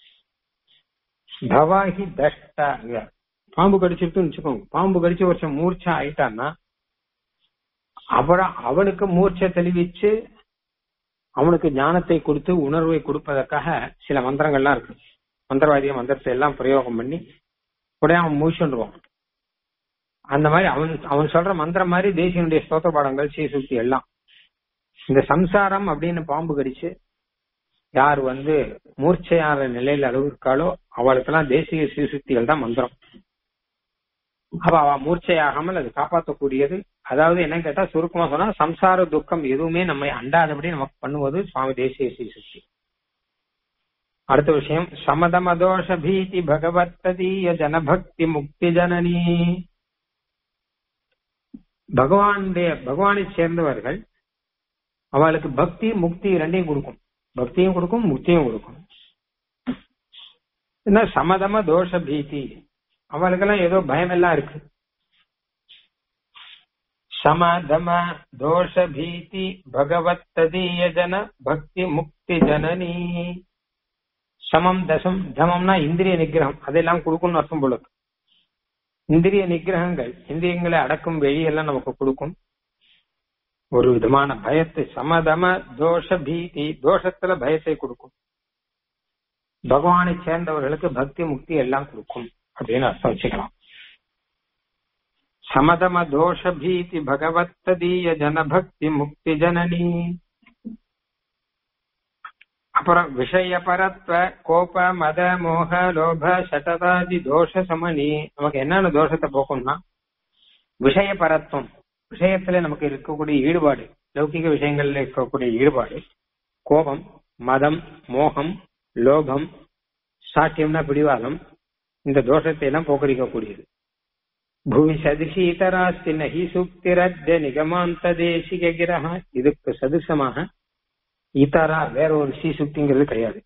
பவாஹி தஷ்ட பாம்பு கடிச்சிருக்குன்னு வச்சுக்கோங்க பாம்பு கடிச்சு வருஷம் மூர்ச்சா ஆயிட்டான்னா அப்புறம் அவனுக்கு மூர்ச்சை தெளிவிச்சு அவனுக்கு ஞானத்தை கொடுத்து உணர்வை கொடுப்பதற்காக சில மந்திரங்கள்லாம் இருக்கு மந்திரவாதிய மந்திரத்தை எல்லாம் பிரயோகம் பண்ணி உடனே அவன் மூச்சுருவான் அந்த மாதிரி அவன் அவன் சொல்ற மந்திரம் மாதிரி தேசியனுடைய ஸ்தோத்திர பாடங்கள் ஸ்ரீசுக்தி எல்லாம் இந்த சம்சாரம் அப்படின்னு பாம்பு கடிச்சு யார் வந்து மூர்ச்சையான நிலையில அளவு இருக்காளோ அவளுக்கெல்லாம் தேசிய ஸ்ரீசுக்திகள் தான் மந்திரம் அப்ப அவ மூர்ச்சையாகாமல் அது காப்பாற்றக்கூடியது அதாவது என்னன்னு கேட்டா சுருக்கமா சொன்னா சம்சார துக்கம் எதுவுமே நம்மை அண்டாதபடி நமக்கு பண்ணுவது சுவாமி தேசிய ஸ்ரீசுக்தி அடுத்த விஷயம் சமதமதோஷ பீதி பகவத்ததீய ஜனபக்தி முக்தி ஜனனி பகவானுடைய பகவானை சேர்ந்தவர்கள் அவளுக்கு பக்தி முக்தி ரெண்டையும் கொடுக்கும் பக்தியும் கொடுக்கும் முக்தியும் கொடுக்கும் என்ன சமதம தோஷ பீதி அவளுக்கெல்லாம் ஏதோ பயம் எல்லாம் இருக்கு சமதம தோஷ பீதி பகவத் ததீய ஜன பக்தி முக்தி ஜனனி சமம் தசம் தமம்னா இந்திரிய நிகிரகம் அதெல்லாம் கொடுக்கும்னு அர்த்தம் போல இந்திரிய நிகிரகங்கள் இந்திரியங்களை அடக்கும் வெளியெல்லாம் நமக்கு கொடுக்கும் ஒரு விதமான பயத்தை சமதம தோஷ பீதி தோஷத்துல பயத்தை கொடுக்கும் பகவானை சேர்ந்தவர்களுக்கு பக்தி முக்தி எல்லாம் கொடுக்கும் அப்படின்னு அர்த்தம் வச்சுக்கலாம் சமதம தோஷ பீதி பகவத்ததீய ஜனபக்தி முக்தி ஜனனி அப்புறம் விஷய பரத்வ கோப மத மோக லோப சட்டதாதி தோஷ சமணி நமக்கு என்னென்ன தோஷத்தை போக்கும்னா விஷய பரத்துவம் விஷயத்துல நமக்கு இருக்கக்கூடிய ஈடுபாடு லௌகிக விஷயங்கள்ல இருக்கக்கூடிய ஈடுபாடு கோபம் மதம் மோகம் லோகம் சாட்டியம்னா பிடிவாதம் இந்த தோஷத்தை எல்லாம் போக்கடிக்கக்கூடியது பூமி சதிசீதராஸ்தி நகி சுக்திரத்ய நிகமாந்த தேசிக கிரக இதுக்கு சதுசமாக ஈத்தாரா வேற ஒரு ஸ்ரீசுக்திங்கிறது கிடையாது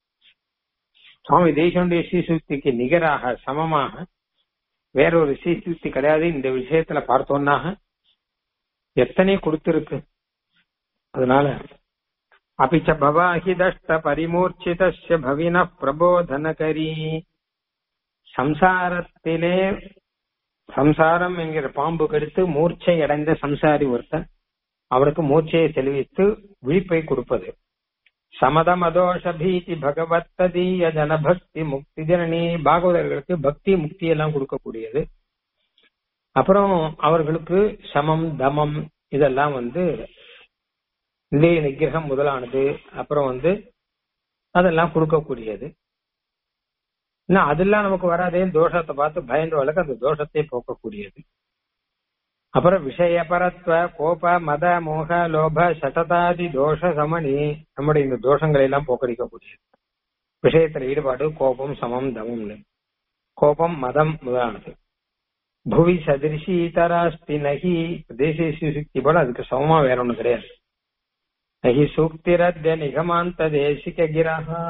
சுவாமி தேசனுடைய ஸ்ரீசுக்திக்கு நிகராக சமமாக வேற ஒரு ஸ்ரீசுக்தி கிடையாது இந்த விஷயத்துல பார்த்தோம்னாக எத்தனை கொடுத்திருக்கு அதனால அபிச்ச பவாஹி தஷ்ட பரிமூர்ச்சிதஸ்ய பவின பிரபோதனகரி சம்சாரத்திலே சம்சாரம் என்கிற பாம்பு கடித்து மூர்ச்சை அடைந்த சம்சாரி ஒருத்தன் அவனுக்கு மூர்ச்சையை தெளிவித்து விழிப்பை கொடுப்பது சமதமதோஷ பீதி பகவத்ததீய ஜனபக்தி முக்தி ஜனனி பாகவதர்களுக்கு பக்தி முக்தி எல்லாம் கொடுக்கக்கூடியது அப்புறம் அவர்களுக்கு சமம் தமம் இதெல்லாம் வந்து இந்திய நிகிரகம் முதலானது அப்புறம் வந்து அதெல்லாம் கொடுக்கக்கூடியது இன்னும் அதெல்லாம் நமக்கு வராதே தோஷத்தை பார்த்து பயந்தவர்களுக்கு அந்த தோஷத்தை போக்கக்கூடியது அப்புறம் விஷய பரத்வ கோப மத மோக லோப சட்டதாதி தோஷ சமணி நம்முடைய இந்த தோஷங்களை எல்லாம் போக்கடிக்கக்கூடியது விஷயத்துல ஈடுபாடு கோபம் சமம் தமம்னு கோபம் மதம் முதலானது புவி சதிர்ஷி தராஸ்தி நகி தேசிய சுக்தி போல அதுக்கு சமமா வேற ஒண்ணு கிடையாது நகி சூக்திரத்ய நிகமாந்த தேசிக கிரகா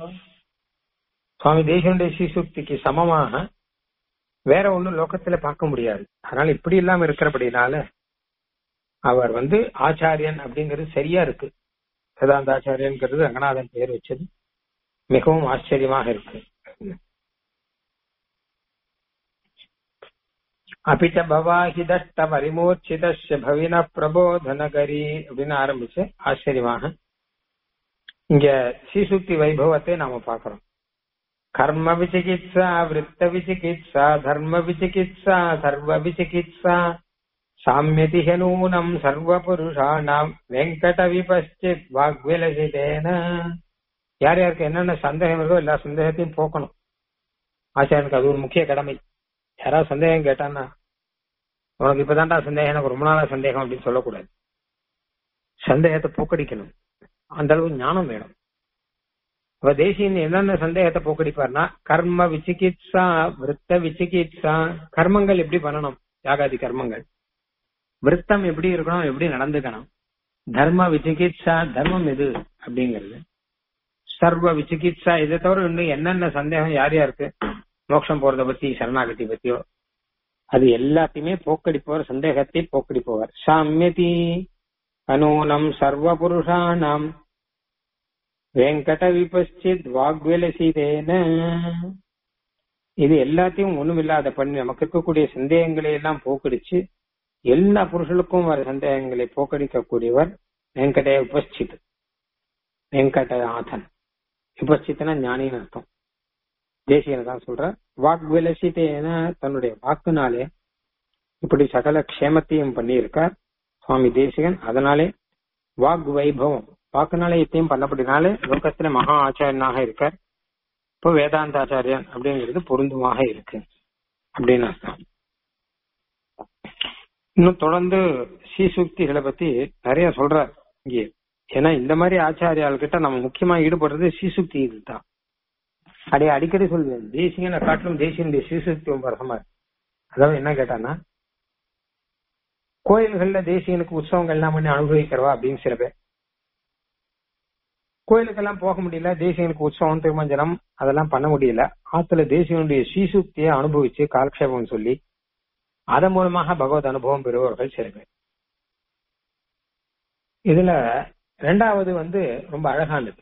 சுவாமி தேசனுடைய ஸ்ரீசுக்திக்கு சமமாக வேற ஒண்ணும் லோகத்துல பார்க்க முடியாது அதனால இப்படி இல்லாம இருக்கிறபடினால அவர் வந்து ஆச்சாரியன் அப்படிங்கிறது சரியா இருக்கு வேதாந்த ஆச்சாரியன்கிறது ரங்கநாதன் பெயர் வச்சது மிகவும் ஆச்சரியமாக இருக்கு அபிச்ச பவாஹி தஷ்ட பரிமூர்ச்சிதஸ்ய பவின பிரபோதனகரி அப்படின்னு ஆரம்பிச்சு ஆச்சரியமாக இங்க ஸ்ரீசுக்தி வைபவத்தை நாம பாக்குறோம் கர்ம விசிகித்சா விருத்த விசிகித்சா தர்ம விசிகித்சா சர்வ விசிகித்சா சாமியதி ஹனூனம் சர்வபுருஷானாம் வெங்கட விபஸ்சித் வாக்விலசிதேன யார் யாருக்கு என்னென்ன சந்தேகம் இருக்கோ எல்லா சந்தேகத்தையும் போக்கணும் ஆச்சாரியனுக்கு அது ஒரு முக்கிய கடமை யாராவது சந்தேகம் கேட்டான்னா உனக்கு இப்பதான்டா சந்தேகம் எனக்கு ரொம்ப நாளா சந்தேகம் அப்படின்னு சொல்லக்கூடாது சந்தேகத்தை போக்கடிக்கணும் அந்த அளவு ஞானம் வேணும் அப்ப தேசியன் என்னென்ன சந்தேகத்தை போக்கடிப்பார்னா கர்ம விசிகித்சா விருத்த விசிகித்சா கர்மங்கள் எப்படி பண்ணணும் யாகாதி கர்மங்கள் விருத்தம் எப்படி இருக்கணும் எப்படி நடந்துக்கணும் தர்ம விசிகித்சா தர்மம் எது அப்படிங்கிறது சர்வ விசிகித்சா இதை தவிர இன்னும் என்னென்ன சந்தேகம் யார் யாருக்கு மோட்சம் போறத பத்தி சரணாகதி பத்தியோ அது எல்லாத்தையுமே போக்கடிப்பவர் சந்தேகத்தை போக்கடிப்பவர் சாமியதி அனூனம் சர்வ புருஷானாம் வெங்கட விபஸ்சித் வாக்விலசிதேன இது எல்லாத்தையும் ஒண்ணுமில்லாத பண்ணி நமக்கு இருக்கக்கூடிய சந்தேகங்களை எல்லாம் போக்கடிச்சு எல்லா புருஷனுக்கும் வர சந்தேகங்களை போக்கடிக்கக்கூடியவர் வெங்கட உபஸ்சித் வெங்கடநாதன் உபஸ்சித்தனா ஞானின்னு அர்த்தம் தேசியன் தான் சொல்ற வாக் விலசித்தேன தன்னுடைய வாக்குனாலே இப்படி சகல க்ஷேமத்தையும் பண்ணியிருக்கார் சுவாமி தேசிகன் அதனாலே வாக் வைபவம் வாக்குனாலே இத்தையும் பண்ணப்படினாலே லோகத்துல மகா ஆச்சாரியனாக இருக்கார் இப்போ வேதாந்த ஆச்சாரியன் அப்படிங்கிறது பொருந்துமாக இருக்கு அப்படின்னு அர்த்தம் இன்னும் தொடர்ந்து சீசுக்திகளை பத்தி நிறைய சொல்றார் இங்கே ஏன்னா இந்த மாதிரி ஆச்சாரியால் கிட்ட நம்ம முக்கியமா ஈடுபடுறது சீசுக்தி இதுதான் அடைய அடிக்கடி சொல்வேன் தேசியனை காட்டிலும் தேசியனுடைய சீசுக்தி ரொம்ப ரசமா இருக்கு அதாவது என்ன கேட்டான்னா கோயில்கள்ல தேசியனுக்கு உற்சவங்கள் எல்லாம் பண்ணி அனுபவிக்கிறவா அப்படின்னு சில பேர் கோயிலுக்கெல்லாம் போக முடியல தேசியனுக்கு உற்சவம் திருமஞ்சனம் அதெல்லாம் பண்ண முடியல ஆத்துல தேசியனுடைய சீசுக்தியை அனுபவிச்சு காலக்ஷேபம் சொல்லி அதன் மூலமாக பகவத் அனுபவம் பெறுபவர்கள் சில பேர் இதுல ரெண்டாவது வந்து ரொம்ப அழகானது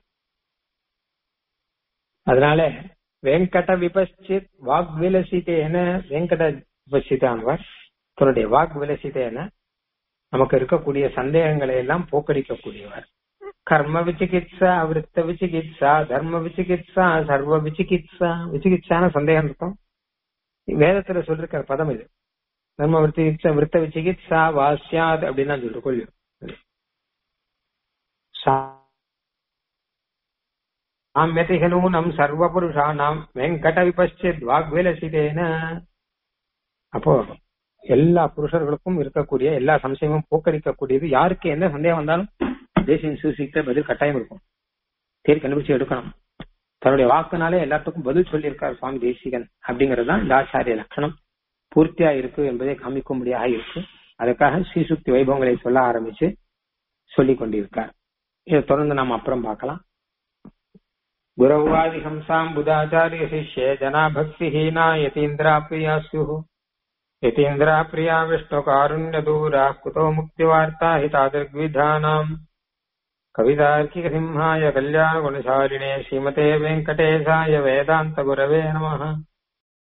அதனால வெங்கட விபஸ்சித் வாக் விலசித்தேன வெங்கட விபசிதானவர் தன்னுடைய வாக் விலசித்தேன நமக்கு இருக்கக்கூடிய சந்தேகங்களை எல்லாம் போக்கடிக்கக்கூடியவர் கர்ம விசிகித்சா விருத்த விசிகித்சா தர்ம விசிகித்சா சர்வ விசிகித்சா விசிகித்சான சந்தேகம் இருக்கும் வேதத்துல சொல்லிருக்கிற பதம் இது தர்ம விருத்திகித்சா விருத்த விசிகித்சா வாசியாத் அப்படின்னு சொல்லிட்டு கொள்ளும் சாமியதிகனூனம் சர்வபுருஷானாம் வெங்கட விபஸ்சித் வாக்விலசிதேன அப்போ எல்லா புருஷர்களுக்கும் இருக்கக்கூடிய எல்லா சம்சயமும் போக்கடிக்கக்கூடியது யாருக்கு என்ன சந்தேகம் வந்தாலும் தேசியம் சூசிக்கிட்ட பதில் கட்டாயம் இருக்கும் தேடி கண்டுபிடிச்சு எடுக்கணும் தன்னுடைய வாக்குனாலே எல்லாத்துக்கும் பதில் சொல்லியிருக்கார் சுவாமி தேசிகன் அப்படிங்கிறது தான் இந்த ஆச்சாரிய லட்சணம் பூர்த்தியா இருக்கு என்பதை காமிக்கும்படியாக இருக்கு அதுக்காக ஸ்ரீசுக்தி வைபவங்களை சொல்ல ஆரம்பிச்சு சொல்லிக் கொண்டிருக்கார் இதை தொடர்ந்து நாம் அப்புறம் பார்க்கலாம் குரவாதி ஹம்சாம் புதாச்சாரிய சிஷ்யே ஜனா பக்திஹீனா யதீந்திரா பிரியா ஸ்யுः यतीन्द्रा प्रिया विष्णुकारुण्यदूरा कुतो मुक्तिवार्ता हि तादृग्विधानाम् कवितार्किकसिंहाय कल्याणगुणशालिने श्रीमते वेङ्कटेशाय वेदान्तगुरवे नमः